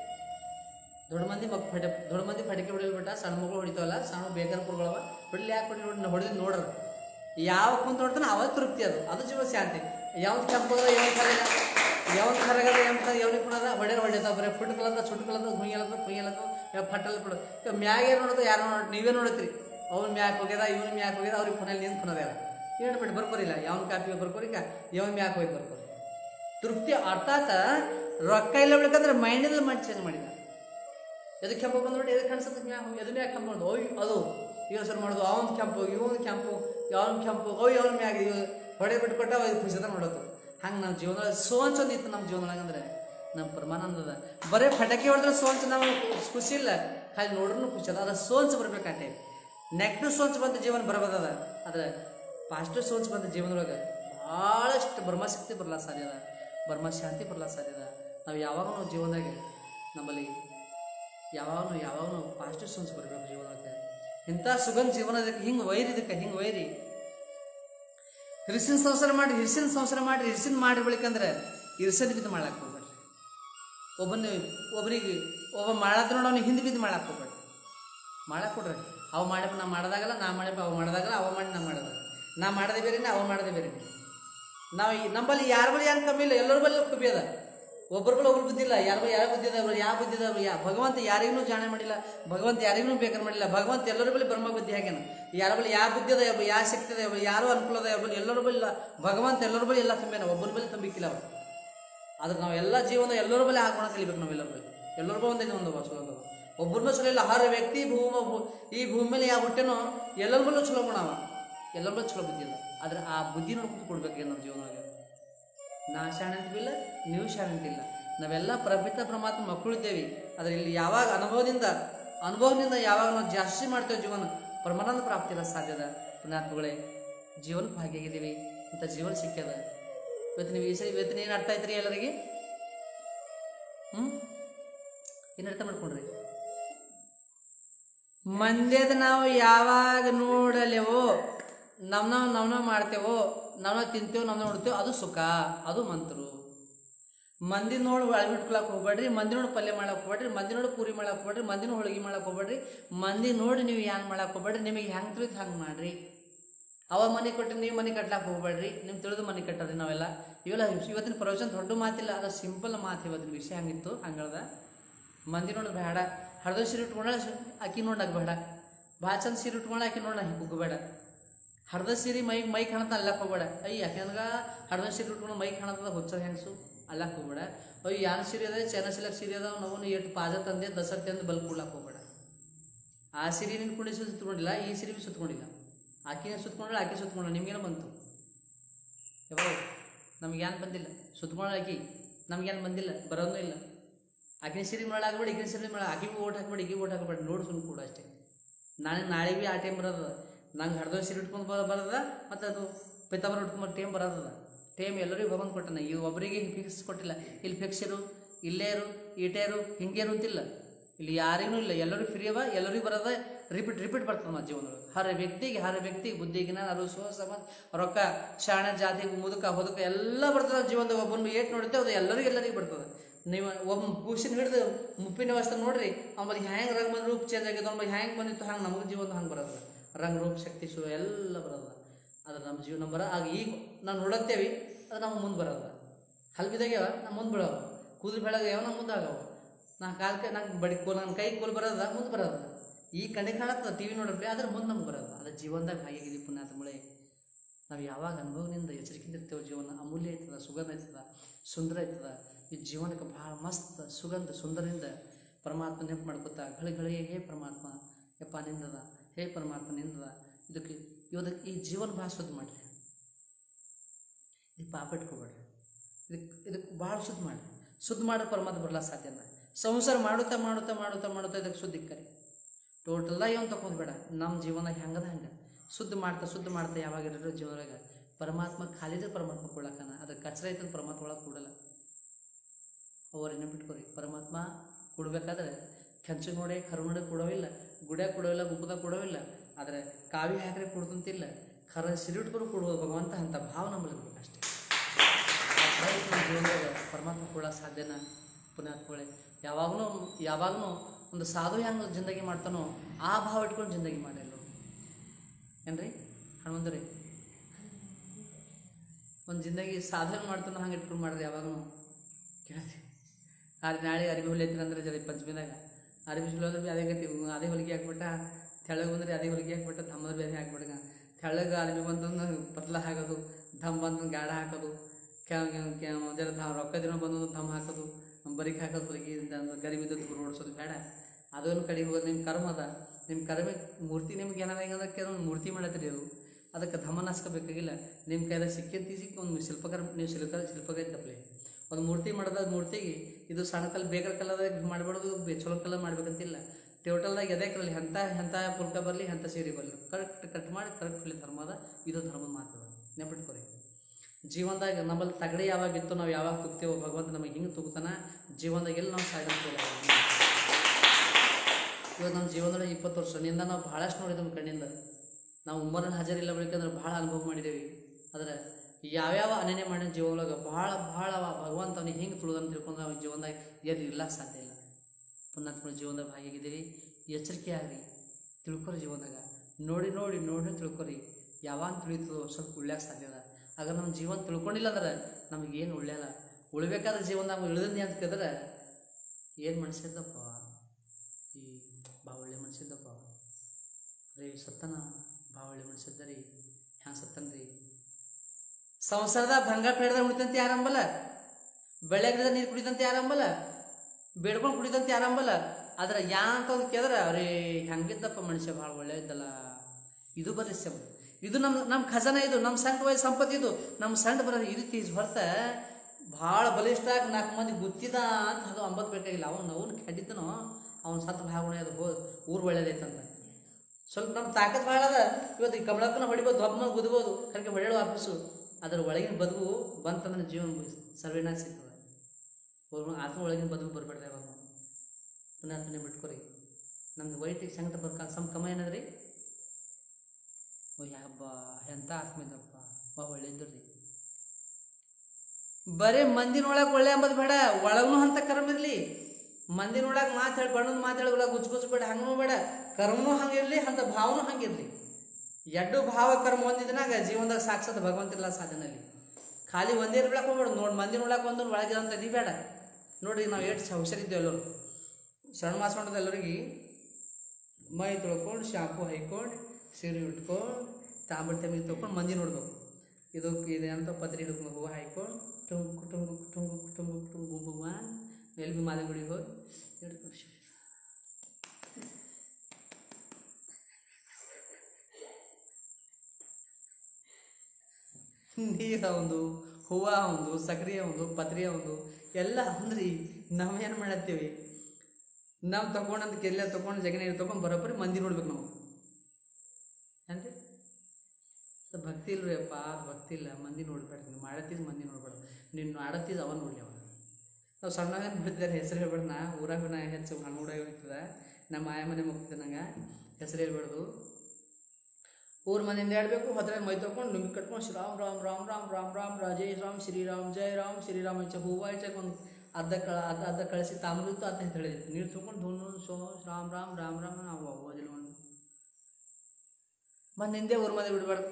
ದೊಡ್ಡ ಮಂದಿ ಮಕ್ ಫಟ ದೊಡ್ಡ ಮಂದಿ ಫಟಕೆ ಹೊಡಿಲ್ ಬಿಟ್ಟ ಸಣ್ಣ ಮಗಳು ಹೊಡಿತಾವಲ್ಲ ಸಣ್ಣ ಬೇಕಾದ ಪುರುಗಳವ ಹೊಡಿಲಿ ಯಾಕೆ ಹೊಡಿ ನೋಡಿ ಹೊಡೆದು ನೋಡ್ರ ಯಾವ ಕುಂತ ನೋಡ್ತಾನೆ ಅವಾಗ ತೃಪ್ತಿ ಅದು ಅದು ಜೀವ ಶಾಂತಿ ಯಾವ್ದು ಕೆಂಪದ ಯಾವ್ದು ಕರಗ ಯಾವ್ದು ಕರಗದ ಯಾವ ಯಾವ್ದು ಕುಣದ ಹೊಡೆರ ಹೊಡೆತಾವ ಬರೀ ಫುಡ್ ಕಲದ ಸುಟ್ಟು ಕಲದ ಹುಯ್ಯಲದ ಹುಯ್ಯಲದ ಯಾವ ಫಟ್ಟಲ್ ಬಿಡು ಈಗ ಮ್ಯಾಗ ಏನು ನೋಡೋದು ಯಾರು ನೋಡ್ ನೀವೇ ನೋಡತ್ರಿ ಅವ್ನ ಮ್ಯಾಕ್ ಹೋಗ್ಯದ ಇವ್ನ ಮ್ಯಾಕ್ ಹೋಗ್ಯದ ಅವ್ರಿಗೆ ಫೋನಲ್ಲಿ ನಿಂತು ಕುಣದ ಯಾರ ಏನು ಬಿಟ್ಟು ಬರ್ಕೋರಿಲ್ಲ ಯಾವನ್ ಕಾಪಿ ಬರ್ಕೋರಿಕ ಯಾವನ್ ಮ್ಯಾಕ್ ಹೋಗಿ ಬರ್ಕೋರಿ ತೃಪ್ತಿ ಅರ್ಥಾತ್ ರೊಕ್ಕ ಇಲ್ಲ ಬೇಕಂದ್ರೆ ಮೈಂಡಲ್ಲಿ ಮಾಡಿ ಚೇಂಜ್ ಮಾಡಿದ ಎದಕ್ಕೆ ಕೆಂಪು ಬಂದು ನೋಡಿ ಎದಕ್ಕೆ ಕಾಣಿಸುತ್ತೆ ಮ್ಯಾಗ ಎದನ್ನ ಯಾಕೆ ಕೆಂಪು ಮಾಡೋದು ಓಯ್ ಅದು ಯೋಚನೆ ಮಾಡೋದು ಅವನ ಕೆಂಪು ಇವನ್ ಕೆಂಪು ಯಾವನ್ ಕೆಂಪು ಓಯ್ ಅವನ ಮ್ಯಾಗ ಹೊಡೆ ಬಿಟ್ಕೊಟ್ಟ ಅದು ಖುಷಿದ ಮಾಡೋದು ಹಂಗೆ ನಮ್ಮ ಜೀವನದೊಳಗೆ ಸೋಂಚ್ ಒಂದು ಇತ್ತು ನಮ್ಮ ಜೀವನದೊಳಗೆ ಅಂದ್ರೆ ನಮ್ಮ ಪರಮಾನಂದದ ಬರೀ ಪಟಾಕಿ ಹೊಡೆದ್ರೆ ಸೋಂಚ್ ನಾವು ಖುಷಿ ಇಲ್ಲ ಖಾಲಿ ನೋಡ್ರೂ ಖುಷಿ ಅದ ಅದ್ರ ಸೋಂಚ್ ಬರ್ಬೇಕಾಟೆ ನೆಗೆಟಿವ್ ಸೋಂಚ್ ಬಂದ ಜೀವನ ಬರಬೋದದ ಆದ್ರೆ ಪಾಸಿಟಿವ್ ಸೋಂಚ್ ಬಂದ ಜೀವನದೊಳಗೆ ಭಾಳಷ್ಟು ಬ್ರಹ್ಮಶಕ್ತಿ ಬರ್ಲಾಕ ಸಾಧ್ಯ ಅದ ಬ್ರಹ್ಮಶಾಂತಿ ಬರ್ಲಾಕ ಸಾಧ್ಯ ಅದ ನಾವು ಯಾವಾಗ ನಾವು ಜೀವನದಾಗ ನಮ್ಮಲ್ಲಿ ಯಾವಾಗನು ಯಾವಾಗನು ಪಾಸಿಟಿವ್ ಸೋನ್ಸ್ ಬರಬೇಕು ಜೀವನಕ್ಕೆ ಇಂಥ ಸುಗಂಧ ಜೀವನದಕ್ಕೆ ಹಿಂಗೆ ವೈರಿ ಇದಕ್ಕೆ ಹಿಂಗೆ ವೈರಿ ಹಿರಿಸಿನ ಸಂಸಾರ ಮಾಡಿ ಹಿರಿಸಿನ ಸಂಸಾರ ಮಾಡಿ ಹಿರಿಸಿನ ಮಾಡಿ ಬೆಳಿಕಂದ್ರೆ ಇರ್ಸದ್ ಬಿದ್ದು ಮಾಡ್ಲಾಕ್ ಹೋಗ್ಬೇಡ್ರಿ ಒಬ್ಬನ ಒಬ್ಬರಿಗೆ ಒಬ್ಬ ಮಾಡಾದ್ರ ನೋಡಿ ಅವ್ನಿಗೆ ಹಿಂದೆ ಬಿದ್ದು ಮಾಡಾಕ್ ಹೋಗ್ಬೇಡ್ರಿ ಮಾಡಕ್ ಕೊಡ್ರಿ ಅವ ಮಾಡ್ಯಪ್ಪ ನಾ ಮಾಡ್ದಾಗಲ್ಲ ನಾ ಮಾಡ್ಯಪ್ಪ ಅವ ಮಾಡ್ದಾಗಲ್ಲ ಅವ ಮಾಡಿ ನಾ ಮಾಡೋದು ನಾ ಮಾಡದೆ ಬೇರೆನೆ ಅವ ಮಾಡದೆ ಬೇರೆನೆ ನಾವು ಈ ನಮ್ಮಲ್ಲಿ ಯಾರ ಬಳಿ ಯಾರು ಕಮ್ಮಿ ಇಲ್ಲ ಎಲ್ಲರ ಬಳಿ ಕಮ್ಮಿ ಅದ ಒಬ್ಬರುಗಳು ಒಬ್ರು ಬುದ್ಧಿ ಇಲ್ಲ ಯಾರ ಬಳಿ ಯಾರ ಬುದ್ಧಿ ಅದ ಅವ್ರು ಯಾವ ಬುದ್ಧಿ ಅದ ಯಾ ಭಗವಂತ ಯಾರಿಗೂ ಜಾಣ ಮಾಡಿಲ್ಲ ಭಗವಂತ ಯಾರಿಗೂ ಬೇಕಾದ್ರೆ ಮಾಡಿಲ್ಲ ಭಗವಂತ ಎಲ್ಲರ ಬಳಿ ಬ್ರಹ್ಮ ಬುದ್ಧಿ ಹಾಕ್ಯಾನ ಯಾರ ಬಳಿ ಯಾವ ಬುದ್ಧಿ ಅದ ಯಾವ ಯಾವ ಶಕ್ತಿ ಅದ ಯಾವ- ಯಾರು ಅನುಕೂಲ ಅದ ಯಾರ ಬಳಿ ಎಲ್ಲರ ಬಳಿ ಇಲ್ಲ ಭಗವಂತ ಎಲ್ಲರ ಬಳಿ ಎಲ್ಲ ತುಂಬ್ಯಾನ ಒಬ್ಬರ ಬಳಿ ತುಂಬಿಕ್ಕಿಲ್ಲ ಅವ್ರು ಆದ್ರೆ ನಾವು ಎಲ್ಲ ಜೀವನ ಎಲ್ಲರ ಬಳಿ ಹಾಕೋಣ ಕಲಿಬೇಕು ನಾವೆಲ್ಲರ ಬಳಿ ಎಲ್ಲರ ಬಳಿ ಒಂದೇ ಒಂದು ಚಲೋ ಒಬ್ಬರ ಬಳಿ ಚಲೋ ಇಲ್ಲ ಹರ ವ್ಯಕ್ತಿ ಭೂಮ ಭೂ- ಈ ಭೂಮಿ ಮೇಲೆ ಯಾವ ಹುಟ್ಟೆನೋ ಎಲ್ಲರ ಬಳಿ ಚಲೋ ಮಾಡವ ಎಲ್ಲರ ಬಳಿ ಚಲೋ ಬುದ್ಧಿ ಇಲ್ಲ ಆದ್ರೆ ಆ ಬುದ್ಧಿ ನೋಡ್ಕೊಂಡು ಕೊಡ್ಬೇಕು ನಮ್ಮ ಜೀವನದಾಗ ನಾ ಶಾಣಂತಿಲ್ಲ ನೀವು ಶಾಣಂತಿಲ್ಲ ನಾವೆಲ್ಲ ಪ್ರಪಿತ ಪರಮಾತ್ಮ ಮಕ್ಕಳು ಇದ್ದೇವೆ ಆದರೆ ಇಲ್ಲಿ ಯಾವಾಗ ಅನುಭವದಿಂದ ಅನುಭವದಿಂದ ಯಾವಾಗ ನಾವು ಜಾಸ್ತಿ ಮಾಡ್ತೇವೆ ಜೀವನ ಪರಮಾನಂದ ಪ್ರಾಪ್ತಿ ಇಲ್ಲ ಸಾಧ್ಯದ ಪುಣ್ಯಾತ್ಮಗಳೇ ಜೀವನ ಭಾಗ್ಯಾಗಿದ್ದೀವಿ ಇಂಥ ಜೀವನ ಸಿಕ್ಕ್ಯದ ಇವತ್ತು ನೀವು ಈ ಸರಿ ಇವತ್ತಿನ ಏನು ಅರ್ಥ ಆಯ್ತ್ರಿ ಎಲ್ಲರಿಗೆ ಹ್ಞೂ ಏನು ಅರ್ಥ ಮಾಡ್ಕೊಂಡ್ರಿ ಮಂದ್ಯದ ನಾವು ಯಾವಾಗ ನೋಡಲೆವೋ ನಮ್ ನಾವು ನಮ್ ನಾವ್ ಮಾಡ್ತೇವೋ ನಾವ್ ನಾವ್ ತಿಂತೇವೋ ನಮ್ ನಾವ್ ನೋಡ್ತೇವೋ ಅದು ಸುಖ ಅದು ಮಂತ್ರು ಮಂದಿ ನೋಡಿ ಅಳ್ಬಿಟ್ಕೊಳಕ್ ಹೋಗ್ಬೇಡ್ರಿ ಮಂದಿ ನೋಡಿ ಪಲ್ಯ ಮಾಡಕ್ ಹೋಗ್ಬೇಡ್ರಿ ಮಂದಿ ನೋಡಿ ಪೂರಿ ಮಾಡಕ್ ಹೋಗ್ಬೇಡ್ರಿ ಮಂದಿ ನೋಡಿ ಹೋಳಿಗೆ ಮಾಡಕ್ ಹೋಗ್ಬೇಡ್ರಿ ಮಂದಿ ನೋಡಿ ನೀವು ಏನ್ ಮಾಡಕ್ ಹೋಗ್ಬೇಡ್ರಿ ನಿಮಗೆ ಹೆಂಗ್ ತಿಳಿದ್ ಹಂಗೆ ಮಾಡ್ರಿ ಅವ ಮನೆ ಕೊಟ್ಟು ನೀವು ಮನೆ ಕಟ್ಲಾಕ್ ಹೋಗ್ಬೇಡ್ರಿ ನಿಮ್ ತಿಳಿದು ಮನೆ ಕಟ್ಟದ್ರಿ ನಾವೆಲ್ಲ ಇವೆಲ್ಲ ಇವತ್ತಿನ ಪ್ರವಚನ ದೊಡ್ಡ ಮಾತಿಲ್ಲ ಅದು ಸಿಂಪಲ್ ಮಾತು ಇವತ್ತಿನ ವಿಷಯ ಹಂಗಿತ್ತು ಹಂಗಳ್ದ ಮಂದಿ ನೋಡಿ ಬೇಡ ಹಳದ ಸೀರೆ ಉಟ್ಕೊಂಡ ಆಕಿ ನೋಡಕ್ ಬೇಡ ಭಾಳ ಚಂದ ಸೀರೆ ಉಟ್ಕೊಂಡ ಆಕಿ ನೋಡ ಕುಗ್ಬೇಡ ಹರ್ದ ಸೀರೆ ಮೈ ಮೈ ಕಾಣತ್ತ ಅಲ್ಲಕ್ಕೆ ಹೋಗ್ಬೇಡ ಅಯ್ಯ ಯಾಕೆಂದ್ರೆ ಹರ್ದ ಸೀರೆ ಉಟ್ಕೊಂಡು ಮೈ ಕಾಣತ್ತದ ಹುಚ್ಚ ಹೆಂಗಸು ಅಲ್ಲಕ್ಕೆ ಹೋಗ್ಬೇಡ ಅಯ್ಯ ಯಾನ್ ಸೀರೆ ಅದ ಚೆನ್ನ ಸಿಲಕ್ ಸೀರೆ ಅದಾವ ನಾವು ಎಷ್ಟು ಪಾಜ ತಂದೆ ದಸರ್ ತಂದು ಬಲ್ ಕೊಡ್ಲಾಕ್ ಹೋಗ್ಬೇಡ ಆ ಸೀರೆ ನಿನ್ ಕುಡಿ ಸುತ್ಕೊಂಡಿಲ್ಲ ಈ ಸೀರೆ ಬಿ ಸುತ್ಕೊಂಡಿಲ್ಲ ಆಕಿನ ಸುತ್ಕೊಂಡ್ರೆ ಆಕೆ ಸುತ್ಕೊಂಡ ನಿಮ್ಗೇನೋ ಬಂತು ಯಾವಾಗ ನಮ್ಗೇನು ಬಂದಿಲ್ಲ ಸುತ್ಕೊಂಡ ಆಕಿ ನಮ್ಗೇನು ಬಂದಿಲ್ಲ ಬರೋದೂ ಇಲ್ಲ ಆಕಿನ ಸೀರೆ ಮಾಡಿ ಹಾಕ್ಬೇಡಿ ಈಗಿನ ಸೀರೆ ಮಾಡಿ ಆಕಿಗೆ ಓಟ್ ಹಾಕ್ಬೇಡಿ ಈಗಿಗೆ ಓಟ್ ಹಾಕ್ಬೇಡಿ ನೋಡಿ ಸುಮ್ಮನೆ ಕೂಡ ಅಷ್ಟೇ ನಾಳೆ ನಾಳೆ ಭೀ ಆ ಟೈಮ್ ಬರೋದ ನಂಗೆ ಹಡ್ದೋ ಸೀರೆ ಇಟ್ಕೊಂಡು ಬರ ಬರೋದ ಮತ್ತು ಅದು ಪಿತಾಂಬರ ಉಟ್ಕೊಂಡು ಟೈಮ್ ಬರೋದದ ಟೈಮ್ ಎಲ್ಲರಿಗೂ ಭಗವಂತ ಕೊಟ್ಟನ ಈ ಒಬ್ಬರಿಗೆ ಫಿಕ್ಸ್ ಕೊಟ್ಟಿಲ್ಲ ಇಲ್ಲಿ ಫಿಕ್ಸ್ ಇರು ಇಲ್ಲೇ ಇರು ಈಟೇ ಇರು ಹಿಂಗೆ ಇರು ಅಂತಿಲ್ಲ ಇಲ್ಲಿ ಯಾರಿಗೂ ಇಲ್ಲ ಎಲ್ಲರಿಗೂ ಫ್ರೀ ಅವ ಎಲ್ಲರಿಗೂ ಬರೋದ ರಿಪೀಟ್ ರಿಪೀಟ್ ಬರ್ತದೆ ನಮ್ಮ ಜೀವನದೊಳಗೆ ಹರ ವ್ಯಕ್ತಿಗೆ ಹರ ವ್ಯಕ್ತಿಗೆ ಬುದ್ಧಿ ಜ್ಞಾನ ಅರು ಸೋ ಸಮಾನ ರೊಕ್ಕ ಶಾಣ ಜಾತಿ ಮುದುಕ ಹೊದುಕ ಎಲ್ಲ ಬರ್ತದೆ ಜೀವನದಾಗ ಒಬ್ಬನ ಏಟ್ ನೋಡುತ್ತೆ ಅದು ಎಲ್ಲರಿಗೂ ಎಲ್ಲರಿಗೂ ಬರ್ತದೆ ನೀವು ಒಬ್ಬ ಕೂಸಿನ ಹಿಡಿದು ಮುಪ್ಪಿನ ವಸ್ತು ನೋಡ್ರಿ ಆಮೇಲೆ ಹ್ಯಾಂಗೆ ರಂಗ ಬಂದ ರೂಪ್ ಚೇಂಜ್ ಆಗಿದೆ ಆಮೇಲೆ ಹ್ಯಾಂಗೆ ಬಂದಿತ್ತು ಹಂಗೆ ನಮಗೆ ಜೀವನ ಹಂಗೆ ಬರೋದ ರಂಗ ರೂಪ ಶಕ್ತಿ ಸು ಎಲ್ಲ ಬರೋದ ಅದು ನಮ್ಮ ಜೀವನ ಬರ ಆಗ ಈಗ ನಾವು ನೋಡತ್ತೇವಿ ಅದು ನಮ್ಗೆ ಮುಂದೆ ಬರೋದ ಹಲ್ಬಿದಾಗ್ಯಾವ ನಮ್ಮ ಮುಂದೆ ಬೀಳವ ಕೂದಲು ಬೆಳಗ್ಯಾವ ನಮ್ಮ ಮುಂದೆ ಆಗವ ನಾ ಕಾಲ್ಕೆ ನಂಗೆ ಬಡಿ ಕೋಲ್ ನನ್ನ ಕೈ ಕೋಲ್ ಬರೋದ ಮುಂದೆ ಬರೋದ ಈ ಕಣ್ಣಿಗೆ ಕಾಣತ್ತದ ಟಿ ವಿ ನೋಡಪ್ಲಿ ಅದ್ರ ಮುಂದೆ ನಮ್ಗೆ ಬರೋದು ಅದು ಜೀವನದಾಗ ಹಾಗೆ ಪುಣ್ಯಾತ್ಮಳೆ ನಾವು ಯಾವಾಗ ಅನುಭವದಿಂದ ಎಚ್ಚರಿಕೆಯಿಂದ ಇರ್ತೇವೆ ಜೀವನ ಅಮೂಲ್ಯ ಐತದ ಸುಗಂಧ ಐತದ ಸುಂದರ ಐತದ ಈ ಜೀವನಕ್ಕೆ ಭಾಳ ಮಸ್ತ್ ಸುಗಂಧ ಸುಂದರದಿಂದ ಪರಮಾತ್ಮ ನೆನಪು ಮಾಡ್ಕೊತಾ ಘಳಿ ಘಳಿಗೆ ಹೇ ಪರಮಾತ್ಮ ಯಪ್ಪ ನಿಂದದ ಹೇ ಪರಮಾತ್ಮ ನಿಂದದ ಇದಕ್ಕೆ ಇವದಕ್ಕೆ ಈ ಜೀವನ ಭಾಳ ಶುದ್ಧ ಮಾಡ್ರಿ ಈ ಪಾಪ ಇಟ್ಕೊಬೇಡ್ರಿ ಇದಕ್ಕೆ ಇದಕ್ಕೆ ಭಾಳ ಶುದ್ಧ ಮಾಡಿ ಶುದ್ಧ ಮಾಡಿ ಪರಮಾತ್ಮ ಬರಲ್ಲ ಸಾಧ್ಯನ ಸಂಸಾರ ಮಾಡುತ್ತಾ ಮಾಡುತ್ತಾ ಮಾಡುತ್ತಾ ಮಾಡುತ್ತಾ ಇದಕ್ಕೆ ಶುದ್ಧ ಕರಿ ಟೋಟಲಾಗಿ ಏನು ತಗೊಂಡು ಬೇಡ ನಮ್ಮ ಜೀವನ ಹೆಂಗದ ಹಂಗೆ ಶುದ್ಧ ಮಾಡ್ತಾ ಶುದ್ಧ ಮಾಡ್ತಾ ಯಾವಾಗ ಇರೋ ಜೀವನದಾಗ ಪರಮಾತ್ಮ ಖಾಲಿದ್ರೆ ಪರಮಾತ್ಮ ಕೊಡಕ್ಕನ ಅದ್ರ ಕಚರ ಐತಂದ್ರೆ ಪರಮಾತ್ಮ ಒಳಗೆ ಕೊಡಲ್ಲ ಅವರನ್ನ ಬಿಟ್ಕೊರಿ ಪರಮಾತ್ಮ ಕೊಡ್ಬೇಕಾದ್ರೆ ಕೆಂಚು ನೋಡೆ ಕರು ನೋಡೆ ಕೊಡೋವಿಲ್ಲ ಗುಡ್ಯಾಗ ಕೊಡೋವಿಲ್ಲ ಗುಬ್ಬದಾಗ ಕೊಡೋವಿಲ್ಲ ಆದರೆ ಕಾವಿ ಹಾಕ್ರೆ ಕೊಡ್ತಂತಿಲ್ಲ ಖರ ಸಿರಿಟ್ಕೊಂಡು ಕೊಡುವುದು ಭಗವಂತ ಅಂತ ಭಾವ ನಮ್ಮಲ್ಲಿ ಇರ್ಬೇಕು ಅಷ್ಟೇ ಆ ಪ್ರಯತ್ನ ಜೀವನದಾಗ ಪರಮಾತ್ಮ ಕೊಡೋ ಸಾಧ್ಯನ ಪುಣ್ಯಾತ್ಮಗಳೇ ಯಾವಾಗಲೂ ಯಾವಾಗಲೂ ಒಂದು ಸಾಧು ಹೆಂಗೆ ಜಿಂದಗಿ ಮಾಡ್ತಾನೋ ಆ ಭಾವ ಇಟ್ಕೊಂಡು ಜಿಂದಗಿ ಮಾಡಿಲ್ಲ ಏನ್ರಿ ಹನುಮಂತರಿ ಒಂದು ಜಿಂದಗಿ ಸಾಧು ಹೆಂಗೆ ಮಾಡ್ತಾನೋ ಹಂಗೆ ಇಟ್ಕೊಂಡು ಮಾಡ್ರಿ ಯಾವಾಗಲೂ ಕೇಳ್ತಿ ಆದ್ರೆ ನಾಳೆ ಅರಿವಿ ಹೊಲಿಯತ್ತೀರ ಅಂದ್ರೆ ಜರ ಪಂಚಮಿದಾಗ ಅರಿವಿ ಹೊಲಿಯೋದ್ರೆ ಭೀ ಅದೇ ಗತಿ ಅದೇ ಹೊಲಿಗೆ ಹಾಕ್ಬಿಟ್ಟ ತೆಳಗೆ ಬಂದ್ರೆ ಅದೇ ಹೊಲಿಗೆ ಹಾಕ್ಬಿಟ್ಟ ಧಮ್ಮದ ಬೇರೆ ಹಾಕ್ಬಿಟ್ಟ ತೆಳಗೆ ಅರಿವಿ ಬಂದಂದು ಪತ್ಲ ಹಾಕೋದು ಧಮ್ ಬಂದು ಗಾಢ ಹಾಕೋದು ಕ್ಯಾ ಕ್ಯಾ ಜರ ಧ ರೊಕ್ಕ ದಿನ ಬಂದು ಧಮ್ ಹಾಕೋದು ಬರಿಕ್ ಹಾಕೋದು ಹೊಲಿಗೆ ಗರಿಬಿದ್ದದ್ದು ಓಡಿಸೋದು ಬೇಡ ಅದೊಂದು ಕಡೆ ಹೋಗೋದು ನಿಮ್ಮ ಕರ್ಮ ಅದ ನಿಮ್ಮ ಕರ್ಮ ಮೂರ್ತಿ ನಿಮ್ಗೆ ಏನಾರ ಹೆಂಗದ ಕೆಲವೊಂದು ಮೂರ್ತಿ ಮಾಡತ್ರಿ ಅದು ಅದಕ್ಕೆ ಧಮನ ಹಾಸ್ಕೋಬೇಕಾಗಿಲ್ಲ ನಿಮ್ಮ ಕೈದಾಗ ಸಿಕ್ಕಿದ ತೀಸಿಕ್ಕೆ ಒಂದು ಶಿಲ್ಪಕರ ನೀವು ಶಿಲ್ಪ ಶಿಲ್ಪಕೈ ತಪ್ಪಲೆ ಒಂದು ಮೂರ್ತಿ ಮಾಡೋದ ಮೂರ್ತಿಗೆ ಇದು ಸಣ್ಣ ಕಲ್ಲು ಬೇಕರ್ ಕಲ್ಲದಾಗ ಮಾಡಬಾರ್ದು ಬೆ- ಚಲೋ ಕಲ್ಲ ಮಾಡ್ಬೇಕಂತಿಲ್ಲ ಟೋಟಲ್ದಾಗ ಎದೆ ಕಲ್ಲಿ ಎಂಥ ಎಂಥ ಪುಲ್ಕ ಬರಲಿ ಎಂಥ ಸೀರೆ ಬರಲಿ ಕರೆಕ್ಟ್ ಕಟ್ ಮಾಡಿ ಕರೆಕ್ಟ್ ಹೊಲಿ ಧರ್ಮದ ಇದು ಧರ್ಮದ ಮಾತದ ನೆನಪಿಟ್ಕೊರಿ ಜೀವನದಾಗ ನಮ್ಮಲ್ಲಿ ತಗಡೆ ಯಾವಾಗ ಇತ್ತು ನಾವು ಯಾವಾಗ ತುಗ್ತೇವೋ ಭಗವಂತ ನಮಗೆ ಹಿಂಗೆ ತುಗ್ತಾನ ಜೀವನದಾಗ ಎಲ್ಲಿ ನಾವು ಸಾಯ್ದಂತಿಲ್ಲ ಇವತ್ತು ನಮ್ಮ ಜೀವನದೊಳಗೆ ಇಪ್ಪತ್ತು ವರ್ಷದಿಂದ ನಾವು ಭಾಳಷ್ಟು ನೋಡಿದ್ವಿ ನಮ್ಮ ಕಣ್ಣಿಂದ ನಾವು ಉಮ್ಮರನ್ನ ಹಾಜರಿಲ್ಲ ಬಳಿಕಂದ್ರೆ ಭಾಳ ಅನುಭವ ಮಾಡಿದ್ದೇವೆ ಆದರೆ ಯಾವ್ಯಾವ ಅನನ್ಯ ಮಾಡಿದ ಜೀವನೊಳಗೆ ಭಾಳ ಭಾಳ ಅವ ಭಗವಂತ ಅವನಿಗೆ ಹಿಂಗೆ ತುಳಿದಂತ ತಿಳ್ಕೊಂಡು ಅವ್ನ ಜೀವನದಾಗ ಎಲ್ಲಿ ಇರ್ಲಕ್ಕೆ ಸಾಧ್ಯ ಇಲ್ಲ ಪುಣ್ಯಾತ್ಮನ ಜೀವನದಾಗ ಭಾಗಿಯಾಗಿದ್ದೀವಿ ಎಚ್ಚರಿಕೆ ಆಗ್ರಿ ತಿಳ್ಕೊರಿ ಜೀವನದಾಗ ನೋಡಿ ನೋಡಿ ನೋಡಿ ತಿಳ್ಕೊರಿ ಯಾವಾಗ ತಿಳಿತದೋ ಸ್ವಲ್ಪ ಉಳ್ಯಾಕ ಸಾಧ್ಯ ಅದ ಆಗ ನಮ್ಮ ಜೀವನ ತಿಳ್ಕೊಂಡಿಲ್ಲ ಅಂದ್ರೆ ನಮಗೇನು ಉಳ್ಯಲ್ಲ ಉಳ್ಬೇಕಾದ್ರೆ ಜೀವನದಾಗ ಇಳಿದಂದಿ ಅಂತ ಕೇಳಿದ್ರೆ ಏನು ಮನುಷ್ಯದಪ್ಪ ಈ ಬಾ ಒಳ್ಳೆ ಮನುಷ್ಯದಪ್ಪ ರೀ ಸತ್ತನ ಬಾ ಒಳ್ಳೆ ಮನುಷ್ಯದ್ದ ರೀ ಹ್ಯಾಂಗ ಸತ್ತನ್ರಿ ಸಂಸಾರದಾಗ ಭಂಗ ಪೇಡ್ದಾಗ ಉಳಿತಂತ ಯಾರಂಬಲ್ಲ ಬೆಳೆಗಿದ ನೀರು ಕುಡಿದಂತ ಯಾರಂಬಲ್ಲ ಬೇಡ್ಕೊಂಡು ಕುಡಿದಂತ ಯಾರಂಬಲ್ಲ ಆದ್ರೆ ಯಾ ಅಂತ ಒಂದು ಕೇಳಿದ್ರೆ ಅವ್ರೇ ಹೆಂಗಿದ್ದಪ್ಪ ಮನುಷ್ಯ ಭಾಳ ಒಳ್ಳೆ ಇದ್ದಲ್ಲ ಇದು ಬರೀ ಸಮ ಇದು ನಮ್ಮ ನಮ್ಮ ಖಜಾನ ಇದು ನಮ್ಮ ಸಣ್ಣ ವಯಸ್ಸು ಸಂಪತ್ತು ಇದು ನಮ್ಮ ಸಣ್ಣ ಬರೋದು ಇದು ತೀಸ್ ಹೊರತ ಭಾಳ ಬಲಿಷ್ಠ ಆಗಿ ನಾಲ್ಕು ಮಂದಿ ಗೊತ್ತಿದ ಅಂತ ಅದು ಅಂಬತ್ ಬೇಕಾಗಿಲ್ಲ ಅವನು ಅವನು ಕೆಟ್ಟಿದ್ದನೋ ಅವ್ನು ಸತ್ತ ಭಾಗುಣ ಅದು ಹೋ ಊರು ಒಳ್ಳೇದೈತಂತ ಸ್ವಲ್ಪ ನಮ್ಮ ತಾಕತ್ ಭಾಳ ಅದ ಇವತ್ತು ಈ ಕಮಲಕ್ಕನ ಹೊಡಿಬೋದು ದೊಬ್ಬ ಗುದ್ಬೋದು ಕರೆಗೆ ಹೊಡೆಯೋ ವಾಪಸ್ಸು ಅದ್ರ ಒಳಗಿನ ಬದುಕು ಬಂತಂದ್ರೆ ಜೀವನ ಸರ್ವೇನಾಗ ಸಿಗ್ತದೆ ಅವ್ರು ಆತ್ಮ ಒಳಗಿನ ಬದುಕು ಬರಬೇಡ್ರಿ ಯಾವಾಗ ಪುಣ್ಯಾತ್ಮನೆ ಬಿಟ್ಕೊರಿ ನಮ್ದು ವೈಯಕ್ತಿಕ ಸಂಕಟ ಬರ್ಕ ಸಮ್ ಕಮ ಏನದ್ರಿ ಓ ಯಾಬ್ಬ ಎಂಥ ಆತ್ಮ ಇದಪ್ಪ ವಾ ಒಳ್ಳೆ ಇದ್ರಿ ಬರೀ ಮಂದಿನೊಳಗೆ ಒಳ್ಳೆ ಅಂಬದು ಬೇಡ ಒಳಗೂ ಅಂತ ಕರ್ಮ ಇರಲಿ ಮಂದಿನೊಳಗೆ ಮಾತು ಹೇಳಿ ಬಣ್ಣದ ಮಾತು ಹೇಳಿ ಒಳಗೆ ಗುಚ್ಚು ಗುಚ್ಚು ಬೇಡ ಹಂಗೂ ಬೇಡ ಕರ್ಮನೂ ಹಂಗಿರಲಿ ಅಂತ ಭಾವನೂ ಹಂಗಿರಲಿ ಎರಡು ಭಾವ ಕರ್ಮ ಹೊಂದಿದ್ನಾಗ ಜೀವನದಾಗ ಸಾಕ್ಷಾತ್ ಭಗವಂತಿಲ್ಲ ಸಾಧನಲ್ಲಿ ಖಾಲಿ ಒಂದೇ ಇರ್ಬೇಕು ಹೋಗ್ಬೇಡ ನೋಡಿ ಮಂದಿ ನೋಡಕ್ಕೆ ಒಂದು ಒಳಗೆ ಅಂತ ನೀ ಬೇಡ ನೋಡ್ರಿ ನಾವು ಎಷ್ಟು ಹುಷಾರಿದ್ದೇವೆ ಎಲ್ಲರೂ ಶರಣ ಮಾಸ ಮಾಡೋದು ಎಲ್ಲರಿಗೆ ಮೈ ತೊಳ್ಕೊಂಡು ಶಾಂಪು ಹೈಕೊಂಡು ಸೀರೆ ಉಟ್ಕೊಂಡು ತಾಂಬಡಿ ತೆಮಿಗೆ ತೊಗೊಂಡು ಮಂದಿ ನೋಡ್ಬೇಕು ಇದು ಇದೇನಂತ ಪತ್ರಿ ಹಿಡ್ಕೊಂಡು ಹೂವು ಹಾಯ್ಕೊಂಡು ಟುಂಗು ಟುಂಗು ಟುಂಗು ಟುಂಗು ಟುಂಗು ಗುಂಪು ಮಾಡಿ ಎಲ್ಲಿ ಬಿ ಮಾದಗುಡಿಗೆ ಹೋಗಿ ಹಿಡ್ಕೊಂಡು ಶ್- ನೀರ ಒಂದು ಹೂವ ಒಂದು ಸಕ್ರಿಯ ಒಂದು ಪತ್ರಿಯ ಒಂದು ಎಲ್ಲ ಅಂದ್ರಿ ನಾವೇನು ಮಾಡತ್ತೀವಿ ನಾವು ತಗೊಂಡಂತ ಕೆಲ್ಲ ತಗೊಂಡು ಜಗನ ತಗೊಂಡು ಬರೋಬ್ಬರಿ ಮಂದಿ ನೋಡ್ಬೇಕು ನಾವು ಏನ್ರಿ ಅದು ಭಕ್ತಿ ಇಲ್ರಿ ಅಪ್ಪ ಅದು ಭಕ್ತಿ ಇಲ್ಲ ಮಂದಿ ನೋಡ್ಬೇಡ ನೀವು ಮಾಡತ್ತಿದ್ದು ಮಂದಿ ನೋಡ್ಬೇಡ ನೀನು ಮಾಡತ್ತಿದ್ದು ಅವನ್ ನೋಡ್ಲಿ ಅವ ನಾವು ಸಣ್ಣಗ ಬಿಡ್ತಿದ್ದಾರೆ ಹೆಸರು ಹೇಳ್ಬೇಡ ನಾ ಊರಾಗ ನಾ ಹೆಚ್ಚು ಹಣ್ಣುಡ ಹೋಗ್ತದ ನಮ್ಮ ಆಯ ಮನೆ ಮುಗ್ತದೆ ನಂಗೆ ಹೆಸರು ಹೇಳ್ಬಾರ್ದು ಊರ್ ಮನೆಯಿಂದ ಹೇಳ್ಬೇಕು ಹೊದ್ರೆ ಮೈ ತಗೊಂಡು ಲುಂಗಿ ಕಟ್ಕೊಂಡು ಶ್ರೀರಾಮ್ ರಾಮ್ ರಾಮ್ ರಾಮ್ ರಾಮ್ ರಾಮ್ ರಾಜೇಶ್ ರಾಮ್ ಶ್ರೀರಾಮ್ ಜೈ ರಾಮ್ ಶ್ರೀರಾಮ್ ಹೆಚ್ಚ ಹೂವು ಹೆಚ್ಚ ಒಂದು ಅರ್ಧ ಕಳ ಅರ್ಧ ಅರ್ಧ ಕಳಿಸಿ ತಾಮ್ರದ್ದು ಅಂತ ಅಂತ ಹೇಳಿದ್ರು ನೀರು ತಗೊಂಡು ಧೂನು ಸೋ ರಾಮ್ ರಾಮ್ ರಾಮ್ ರಾಮ್ ನಾವು ಓದಿಲ್ಲ ಒಂದು ಮತ್ತೆ ಹಿಂದೆ ಊರ್ ಮನೆ ಬಿಡಬಾರ್ದು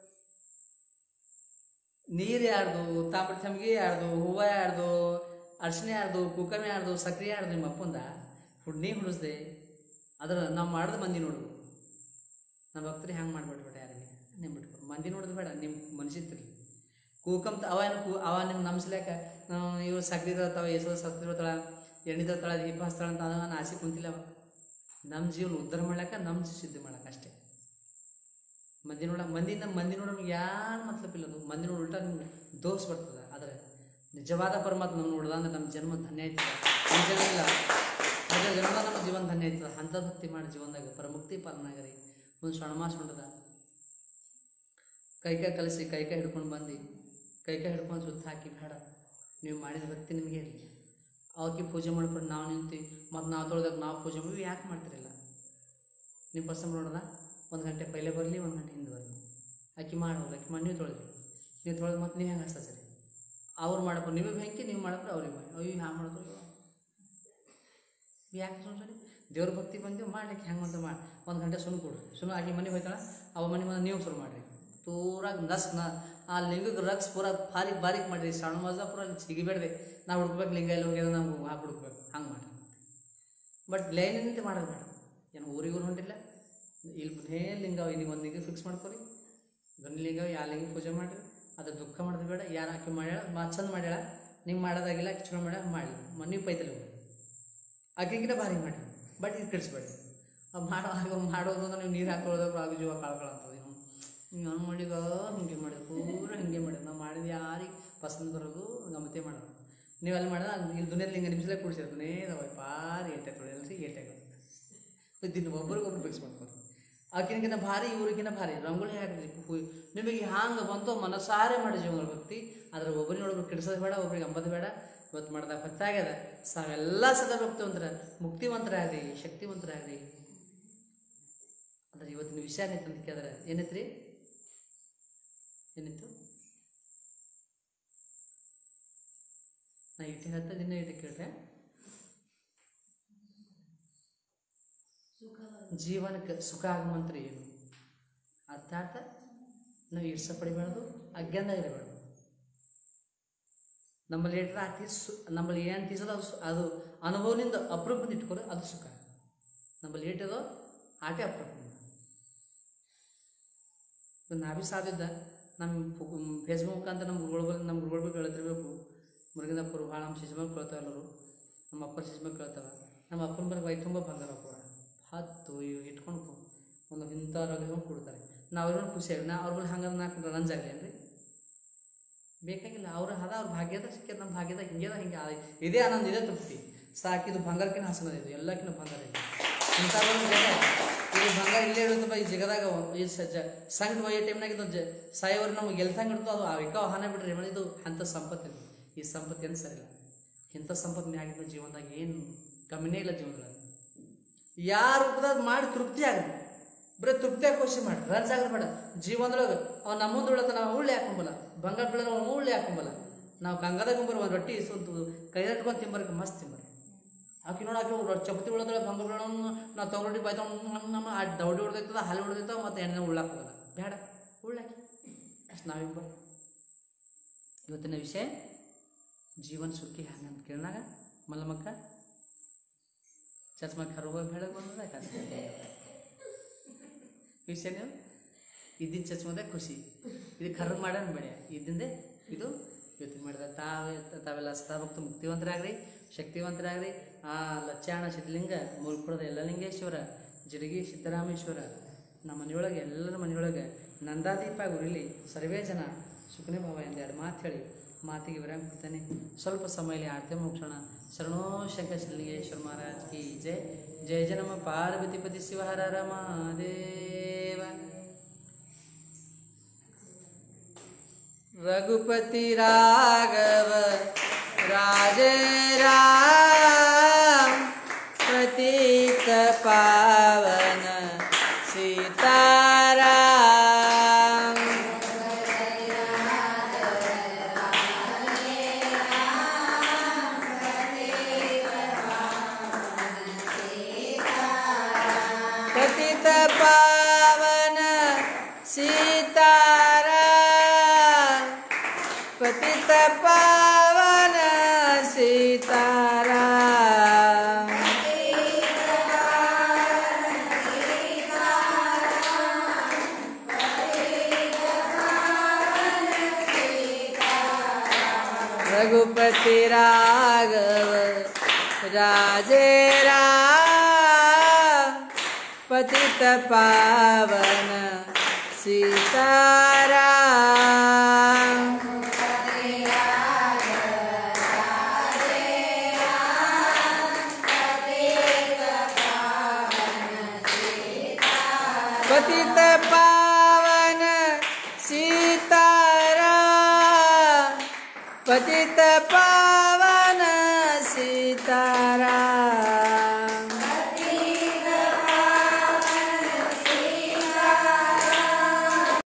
ನೀರು ಯಾರ್ದು ತಾಮ್ರ ಥಮ್ಗೆ ಯಾರ್ದು ಹೂವು ಯಾರ್ದು ಅರ್ಶಿನ ಯಾರ್ದು ಕುಕಮೆ ಯಾರ್ದು ಸಕ್ರೆ ಯಾರ್ದು ನಿಮ್ಮ ಅಪ್ಪಂದ ಹುಡ್ನಿ ಹುಡಿಸ್ದೆ ಅದ್ರ ನಾವು ಮಾಡಿದ ಮಂದಿ ನೋಡು ನಮ್ಮ ಭಕ್ತರು ಹೆಂಗೆ ಮಾಡ್ಬಿಟ್ಬಿಟ್ಟೆ ಯಾರಿಗೆ ನಿಮ್ಮ ಬಿಟ್ಕೊಡು ಮಂದಿ ನೋಡೋದು ಬೇಡ ನಿಮ್ಮ ಮನುಷ್ಯತ್ರಿ ಕೂಕಂತ ಅವ ಏನು ಕೂ ಅವ ನಿಮ್ಮ ನಮ್ಸ್ಲ್ಯಾಕ ಇವ್ರು ಸಕ್ರೆ ಇರ್ತಾವ ಏಸೋ ಸತ್ತಿರ್ತಾಳ ಎಣ್ಣಿದ ತಳ ದೀಪ ಹಚ್ತಾಳ ಅಂತ ಅದ ಆಸೆ ಕುಂತಿಲ್ಲ ಅವ ನಮ್ಮ ಜೀವನ ಉದ್ಧಾರ ಮಾಡ್ಲಾಕ ನಮ್ಮ ಸಿದ್ಧ ಮಾಡಕ್ಕೆ ಅಷ್ಟೇ ಮಂದಿ ನೋಡ ಮಂದಿನ ಮಂದಿ ನೋಡ ನಮ್ಗೆ ಯಾರು ಮತ್ಲಬ್ ಇಲ್ಲ ಅದು ಮಂದಿ ನೋಡಿ ಉಲ್ಟಾ ನಿಮ್ಗೆ ದೋಷ ಬರ್ತದೆ ಆದರೆ ನಿಜವಾದ ಪರಮಾತ್ಮ ನಮ್ಮ ನೋಡ್ದ ಅಂದ್ರೆ ನಮ್ಮ ಜನ್ಮ ಧನ್ಯ ಆಯ್ತದ ನಮ್ಮ ಜನ್ಮ ಇಲ್ಲ ಅದ್ರ ಜನ್ಮ ನಮ್ಮ ಜೀವನ ಧನ್ಯ ಆಯ್ತದ ಅಂಥ ಭಕ್ತಿ ಮಾಡಿ ಜೀವನದಾಗ ಪರಮುಕ್ತಿ ಪಾಲನಾಗರಿ ಒಂದು ಶ್ರಣ ಹೊಂಡದ ಕೈ ಕೈ ಕಲಿಸಿ ಕೈ ಕೈ ಹಿಡ್ಕೊಂಡು ಬಂದು ಕೈ ಕೈ ಹಿಡ್ಕೊಂಡು ಸುತ್ತ ಹಾಕಿ ಬೇಡ ನೀವು ಮಾಡಿದ ಭಕ್ತಿ ನಿಮಗೆ ಇರಲಿ ಅವಕ್ಕೆ ಪೂಜೆ ಮಾಡ್ಬಿಟ್ಟು ನಾವು ನಿಂತು ಮತ್ತು ನಾವು ತೊಳೆದಾಗ ನಾವು ಪೂಜೆ ಮಾಡಿ ಯಾಕೆ ಮಾಡ್ತಿರಲಿಲ್ಲ ನಿಮ್ಮ ಪರ್ಸನ್ ನೋಡ್ದ ಒಂದು ಗಂಟೆ ಪೈಲೆ ಬರಲಿ ಒಂದು ಗಂಟೆ ಹಿಂದೆ ಬರಲಿ ಆಕಿ ಮಾಡೋಲ್ಲ ಆಕಿ ಮಾಡಿ ನೀವು ತೊಳೆದ್ರಿ ನೀವು ತೊಳೆದು ಮತ್ತೆ ನೀವು ಹೆಂಗೆ ಹಚ್ತಾ ಸರಿ ಅವ್ರು ಮಾಡಪ್ಪ ನಿಮಗೆ ಬೆಂಕಿ ನೀವು ಮಾಡಪ್ಪ ಅವ್ರಿಗೆ ಮಾಡಿ ಅಯ್ಯೋ ಹ್ಯಾಂಗೆ ಮಾಡಿದ್ರು ಯಾಕೆ ಸುಮ್ಮನೆ ದೇವ್ರ ಭಕ್ತಿ ಬಂದು ಮಾಡ್ಲಿಕ್ಕೆ ಹೆಂಗೆ ಅಂತ ಮಾಡಿ ಒಂದು ಗಂಟೆ ಸುಮ್ಮನೆ ಕೊಡ್ರಿ ಸುಮ್ಮನೆ ಆಗಿ ಮನೆಗೆ ಹೋಯ್ತಾಳ ಅವ ಮನೆ ಮನೆ ನೀವು ಶುರು ಮಾಡಿರಿ ಪೂರಾಗ ನಸ್ ನ ಆ ಲಿಂಗಕ್ಕೆ ರಕ್ಸ್ ಪೂರ ಬಾರಿಕ್ ಬಾರಿಕ್ ಮಾಡಿರಿ ಸಣ್ಣ ಮಜ ಪೂರ ಸಿಗಿಬೇಡ್ರಿ ನಾವು ಹುಡ್ಕ್ಬೇಕು ಲಿಂಗ ಎಲ್ಲ ಹೋಗ್ಯದ ನಾವು ಹಾಕಿ ಹುಡುಕ್ಬೇಕು ಹಂಗೆ ಮಾಡಿರಿ ಬಟ್ ಲೈನ್ ನಿಂತು ಮಾಡೋದು ಬೇಡ ಏನು ಊರಿಗೂ ಹೊಂಟಿಲ್ಲ ಇಲ್ಲಿ ಬನ್ನೇ ಲಿಂಗ ಇಲ್ಲಿ ಒಂದು ಲಿಂಗ ಫಿಕ್ಸ್ ಮಾಡ್ಕೊರಿ ಗಂಡ ಲಿಂಗ ಯಾವ ಲಿಂಗ ಪೂಜೆ ಮಾಡಿರಿ ಅದ್ರ ದುಃಖ ಮಾಡೋದು ಬೇಡ ಯಾರು ಆಕೆ ಮಾಡ್ಯಾಳ ಮಾ ಚಂದ ಮಾಡ್ಯಾಳ ನೀವು ಮಾಡೋದಾಗಿಲ್ಲ ಆಕೆ ಚಲೋ ಮಾಡ್ಯಾಳ ಮಾಡಿ ನೀವು ಪೈತಲ್ಲಿ ಹೋಗಿ ಆಕೆಗಿಂತ ಭಾರಿ ಮಾಡಿ ಬಟ್ ಇದು ಕೆಡಿಸ್ಬೇಡಿ ಅದು ಮಾಡೋ ಆಗ ಮಾಡೋದು ಅಂದ್ರೆ ನೀವು ನೀರು ಹಾಕೊಳ್ಳೋದಾಗ ಆಗ ಜೀವ ಕಳ್ಕೊಳಂತದೆ ನೀವು ನೀವು ಹಂಗೆ ಮಾಡಿದ ಹಿಂಗೆ ಮಾಡಿದ ಪೂರ ಹಿಂಗೆ ಮಾಡಿದ ನಾವು ಮಾಡಿದ ಯಾರಿಗೆ ಪಸಂದ್ ಬರೋದು ಗಮತೆ ಮಾಡೋದು ನೀವು ಅಲ್ಲಿ ಮಾಡಿದ ಇಲ್ಲಿ ದುನಿಯಲ್ಲಿ ಹಿಂಗೆ ನಿಮಿಷಲೇ ಕೂಡಿಸಿರ್ತಾನೆ ನಾವು ಪಾರಿ ಏಟೆ ತೊಳೆಯಲ್ರಿ ಏಟೆ ದಿನ ಒಬ್ರಿಗೊಬ್ರು ಫಿಕ್ಸ್ ಮಾಡ್ಕೊಂಡು ಆಕಿನಕಿನ ಭಾರಿ ಇವ್ರಿಗಿನ ಭಾರಿ ರಂಗೋಲಿ ಹಾಕಿದ್ರಿ ಹೂ- ನಿಮಗೆ ಹ್ಯಾಂಗೆ ಬಂತು ಮನಸಾರೆ ಮಾಡಿ ಜೀವನ ಭಕ್ತಿ ಆದ್ರೆ ಒಬ್ಬರಿನೊಬ್ಬರು ಕೆಡಿಸೋದು ಬೇಡ ಒಬ್ರಿಗೆ ಅಂಬದು ಬೇಡ ಇವತ್ತು ಮಾಡಿದಾಗ ಹೊತ್ತಾಗ್ಯದ ಸಾವೆಲ್ಲ ಸದಾ ಭಕ್ತಿವಂತರ ಮುಕ್ತಿವಂತರಾಗ್ರಿ ಶಕ್ತಿವಂತರಾಗ್ರಿ ಅಂದ್ರೆ ಇವತ್ತಿನ ವಿಷಯ ಏನೈತೆ ಅಂತ ಕೇಳಿದ್ರೆ ಏನೈತ್ರಿ ಏನಿತ್ತು ನಾ ಇಟ್ಟು ಹೇಳ್ತಾ ದಿನ ಇಟ್ಟು ಕೇಳ್ರೆ ಜೀವನಕ್ಕೆ ಸುಖ ಆಗಮಂತ್ರ ಏನು ಅರ್ಥಾತ್ ನಾವು ಇರ್ಸ ಪಡಿಬಾರ್ದು ಅಜ್ಞಾನ ಇರಬಾರ್ದು ನಮ್ಮಲ್ಲಿ ಏಟ್ರ ಅತಿ ಸು ನಮ್ಮಲ್ಲಿ ಏನು ತೀಸಲ್ಲ ಅದು ಸು- ಅದು ಅನುಭವದಿಂದ ಅಪರೂಪದಿಂದ ಇಟ್ಕೊರೆ ಅದು ಸುಖ ನಮ್ಮಲ್ಲಿ ಏಟದೋ ಆಟೆ ಅಪರೂಪದಿಂದ ಇವಾಗ ನಾ ಭೀ ಸಾಧಿದ್ದ ನಮ್ಮ ಫೇಸ್ಬುಕ್ ಮುಖಾಂತರ ನಮ್ಮ ಗುರುಗಳ ಬಳಿ ನಮ್ಮ ಗುರುಗಳ ಬಗ್ಗೆ ಹೇಳ್ತಿರ್ಬೇಕು ಮುರುಗಿನಪ್ಪರು ಭಾಳ ನಮ್ಮ ಶಿಶುಮಲ್ ಕೇಳ್ತಾವ ಎಲ್ಲರು ನಮ್ಮ ಅಪ್ಪನ ಶಿಶುಮಲ್ ಕೇಳ್ತಾವ ನಮ್ಮ ಅಪ್ಪನ ಬರೀ ವೈ ತುಂಬ ಬಂಗಾರ ಪೂರ ಹತ್ತು ಇವು ಇಟ್ಕೊಂಡು ಒಂದು ಇಂಥ ರೊಕ್ಕ ಕೊಡ್ತಾರೆ ನಾವು ಅವ್ರನ್ನ ಖುಷಿಯಾಗಿ ನಾ ಅವ್ರ ಬಳಿ ಹಂಗಂದ್ರೆ ನಾಲ್ಕು ರಂಜ್ ಆಗಲಿ ಏನ್ರಿ ಬೇಕಾಗಿಲ್ಲ ಅವ್ರ ಹದ ಅವ್ರ ಭಾಗ್ಯದ ಸಿಕ್ಕಿದ ನಮ್ಮ ಭಾಗ್ಯದ ಹಿಂಗೆದ ಹಿಂಗೆ ಆ- ಇದೇ ಆನಂದ ಇದೇ ತೃಪ್ತಿ ಸಾಕಿದು ಬಂಗಾರಕ್ಕಿನ ಹಸನ ಇದು ಎಲ್ಲಕ್ಕಿಂತ ಬಂಗಾರ ಇದೆ ಇಂಥ ಒಂದು ಜಗ ಇದು ಬಂಗಾರ ಇಲ್ಲೇ ಇರುತ್ತಪ್ಪ ಈ ಜಗದಾಗ ಈ ಸಜ್ಜ ಸಂಘ ಒಯ್ಯೋ ಟೈಮ್ನಾಗ ಇದು ಜ ಸಾಯೋರು ನಮ್ಗೆ ಎಲ್ತಂಗೆ ಇರ್ತೋ ಅದು ಅವಿಕ ವಾಹನ ಬಿಡ್ರಿ ಮೇಡಮ್ ಇದು ಅಂಥ ಸಂಪತ್ತು ಇದು ಈ ಸಂಪತ್ತು ಏನು ಸರಿಲ್ಲ ಇಂಥ ಸಂಪತ್ತು ಮ್ಯಾಗಿನ ಜೀವನದಾಗ ಏನು ಕಮ್ಮಿನೇ ಇಲ್ಲ ಜೀವನದಾಗ ಯಾರ ರೂಪದಾಗ ಮಾಡಿ ತೃಪ್ತಿ ಆಗಲಿ ಬರೀ ತೃಪ್ತಿಯಾಗಿ ಖುಷಿ ಮಾಡಿ ರನ್ಸ್ ಆಗಲಿ ಬೇಡ ಜೀವನದೊಳಗೆ ಅವ್ನು ನಮ್ಮ ಮುಂದೆ ಉಳತ್ತ ನಾವು ಉಳ್ಳಿ ಹಾಕೊಂಬಲ್ಲ ಬಂಗಾರ ಬೀಳೋ ಅವ್ನು ಉಳ್ಳಿ ಹಾಕೊಂಬಲ್ಲ ನಾವು ಗಂಗಾದಾಗ ಗುಂಬರ್ ಒಂದು ರೊಟ್ಟಿ ಸ್ವಂತ ಕೈದಟ್ಕೊಂಡು ತಿಂಬರ್ಗೆ ಮಸ್ತ್ ತಿಂಬರಿ ಆಕಿ ನೋಡಿ ಆಕಿ ರೊ- ಚಪಾತಿ ಉಳದೊಳಗೆ ಬಂಗಾರ ಬೀಳೋ ನಾವು ತೊಗೊಂಡು ಬೈತ ನಮ್ಮ ಆ ದೌಡಿ ಹೊಡೆದೈತದ ಹಾಲು ಹೊಡೆದೈತವ ಮತ್ತು ಎಣ್ಣೆ ಉಳ್ಳಾಕ ಹೋಗಲ್ಲ ಬೇಡ ಉಳ್ಳಾಕಿ ಅಷ್ಟು ನಾವಿಬ್ಬರು ಇವತ್ತಿನ ವಿಷಯ ಜೀವನ ಸುಖಿ ಹಂಗೆ ಅಂತ ಕೇಳಿದಾಗ ಮಲ್ಲಮಕ್ಕ ಚಸ್ಮಾ ಖರು ಹೋಗಿ ಬೆಳಗ್ಗೆ ಬಂದ್ರೆ ವಿಷಯ ನೀವು ಇದ್ದಿನ ಚಸ್ಮದಾಗ ಖುಷಿ ಇದು ಖರು ಮಾಡೋಣ ಬೇಡ ಇದ್ದಿಂದೆ ಇದು ಇವತ್ತಿನ ಮಾಡಿದ ತಾವೇ ತಾವೆಲ್ಲ ಸದಾಭಕ್ತ ಮುಕ್ತಿವಂತರಾಗ್ರಿ ಶಕ್ತಿವಂತರಾಗ್ರಿ ಆ ಲಚ್ಚಾಣ ಸಿದ್ಧಲಿಂಗ ಮೂಲ್ಪುರದ ಯಲ್ಲಲಿಂಗೇಶ್ವರ ಜಿಡಗಿ ಸಿದ್ದರಾಮೇಶ್ವರ ನಮ್ಮ ಮನೆಯೊಳಗೆ ಎಲ್ಲರ ಮನೆಯೊಳಗೆ ನಂದಾದೀಪ ಉರಿಲಿ ಸರ್ವೇ ಜನ ಸುಖನೇ ಭಾವ ಎಂದು ಎರಡು ಮಾತು ಹೇಳಿ ಮಾತಿಗೆ ವಿರಾಮ ಕೊಡ್ತೇನೆ ಸ್ವಲ್ಪ ಸಮಯದಲ್ಲಿ ಆರತಿ ಮುಗಿಸೋಣ ಶರಣೋ ಶಂಕರ ಸಿದ್ಧಲಿಂಗೇಶ್ವರ ಮಹಾರಾಜ್ ಕಿ ಜಯ ಜಯ ಜಯ ನಮ್ಮ ಪಾರ್ವತಿಪತಿ ಶಿವಹರ ರಮಾದೇವ रघुपति राघव राजे राम पतित पावन सीताराम पतित पावन सीताराम पतित पावन सीताराम रघुपति राघव राजे राम पतित पावन सीताराम पतित पावन सीताराम पतित पावन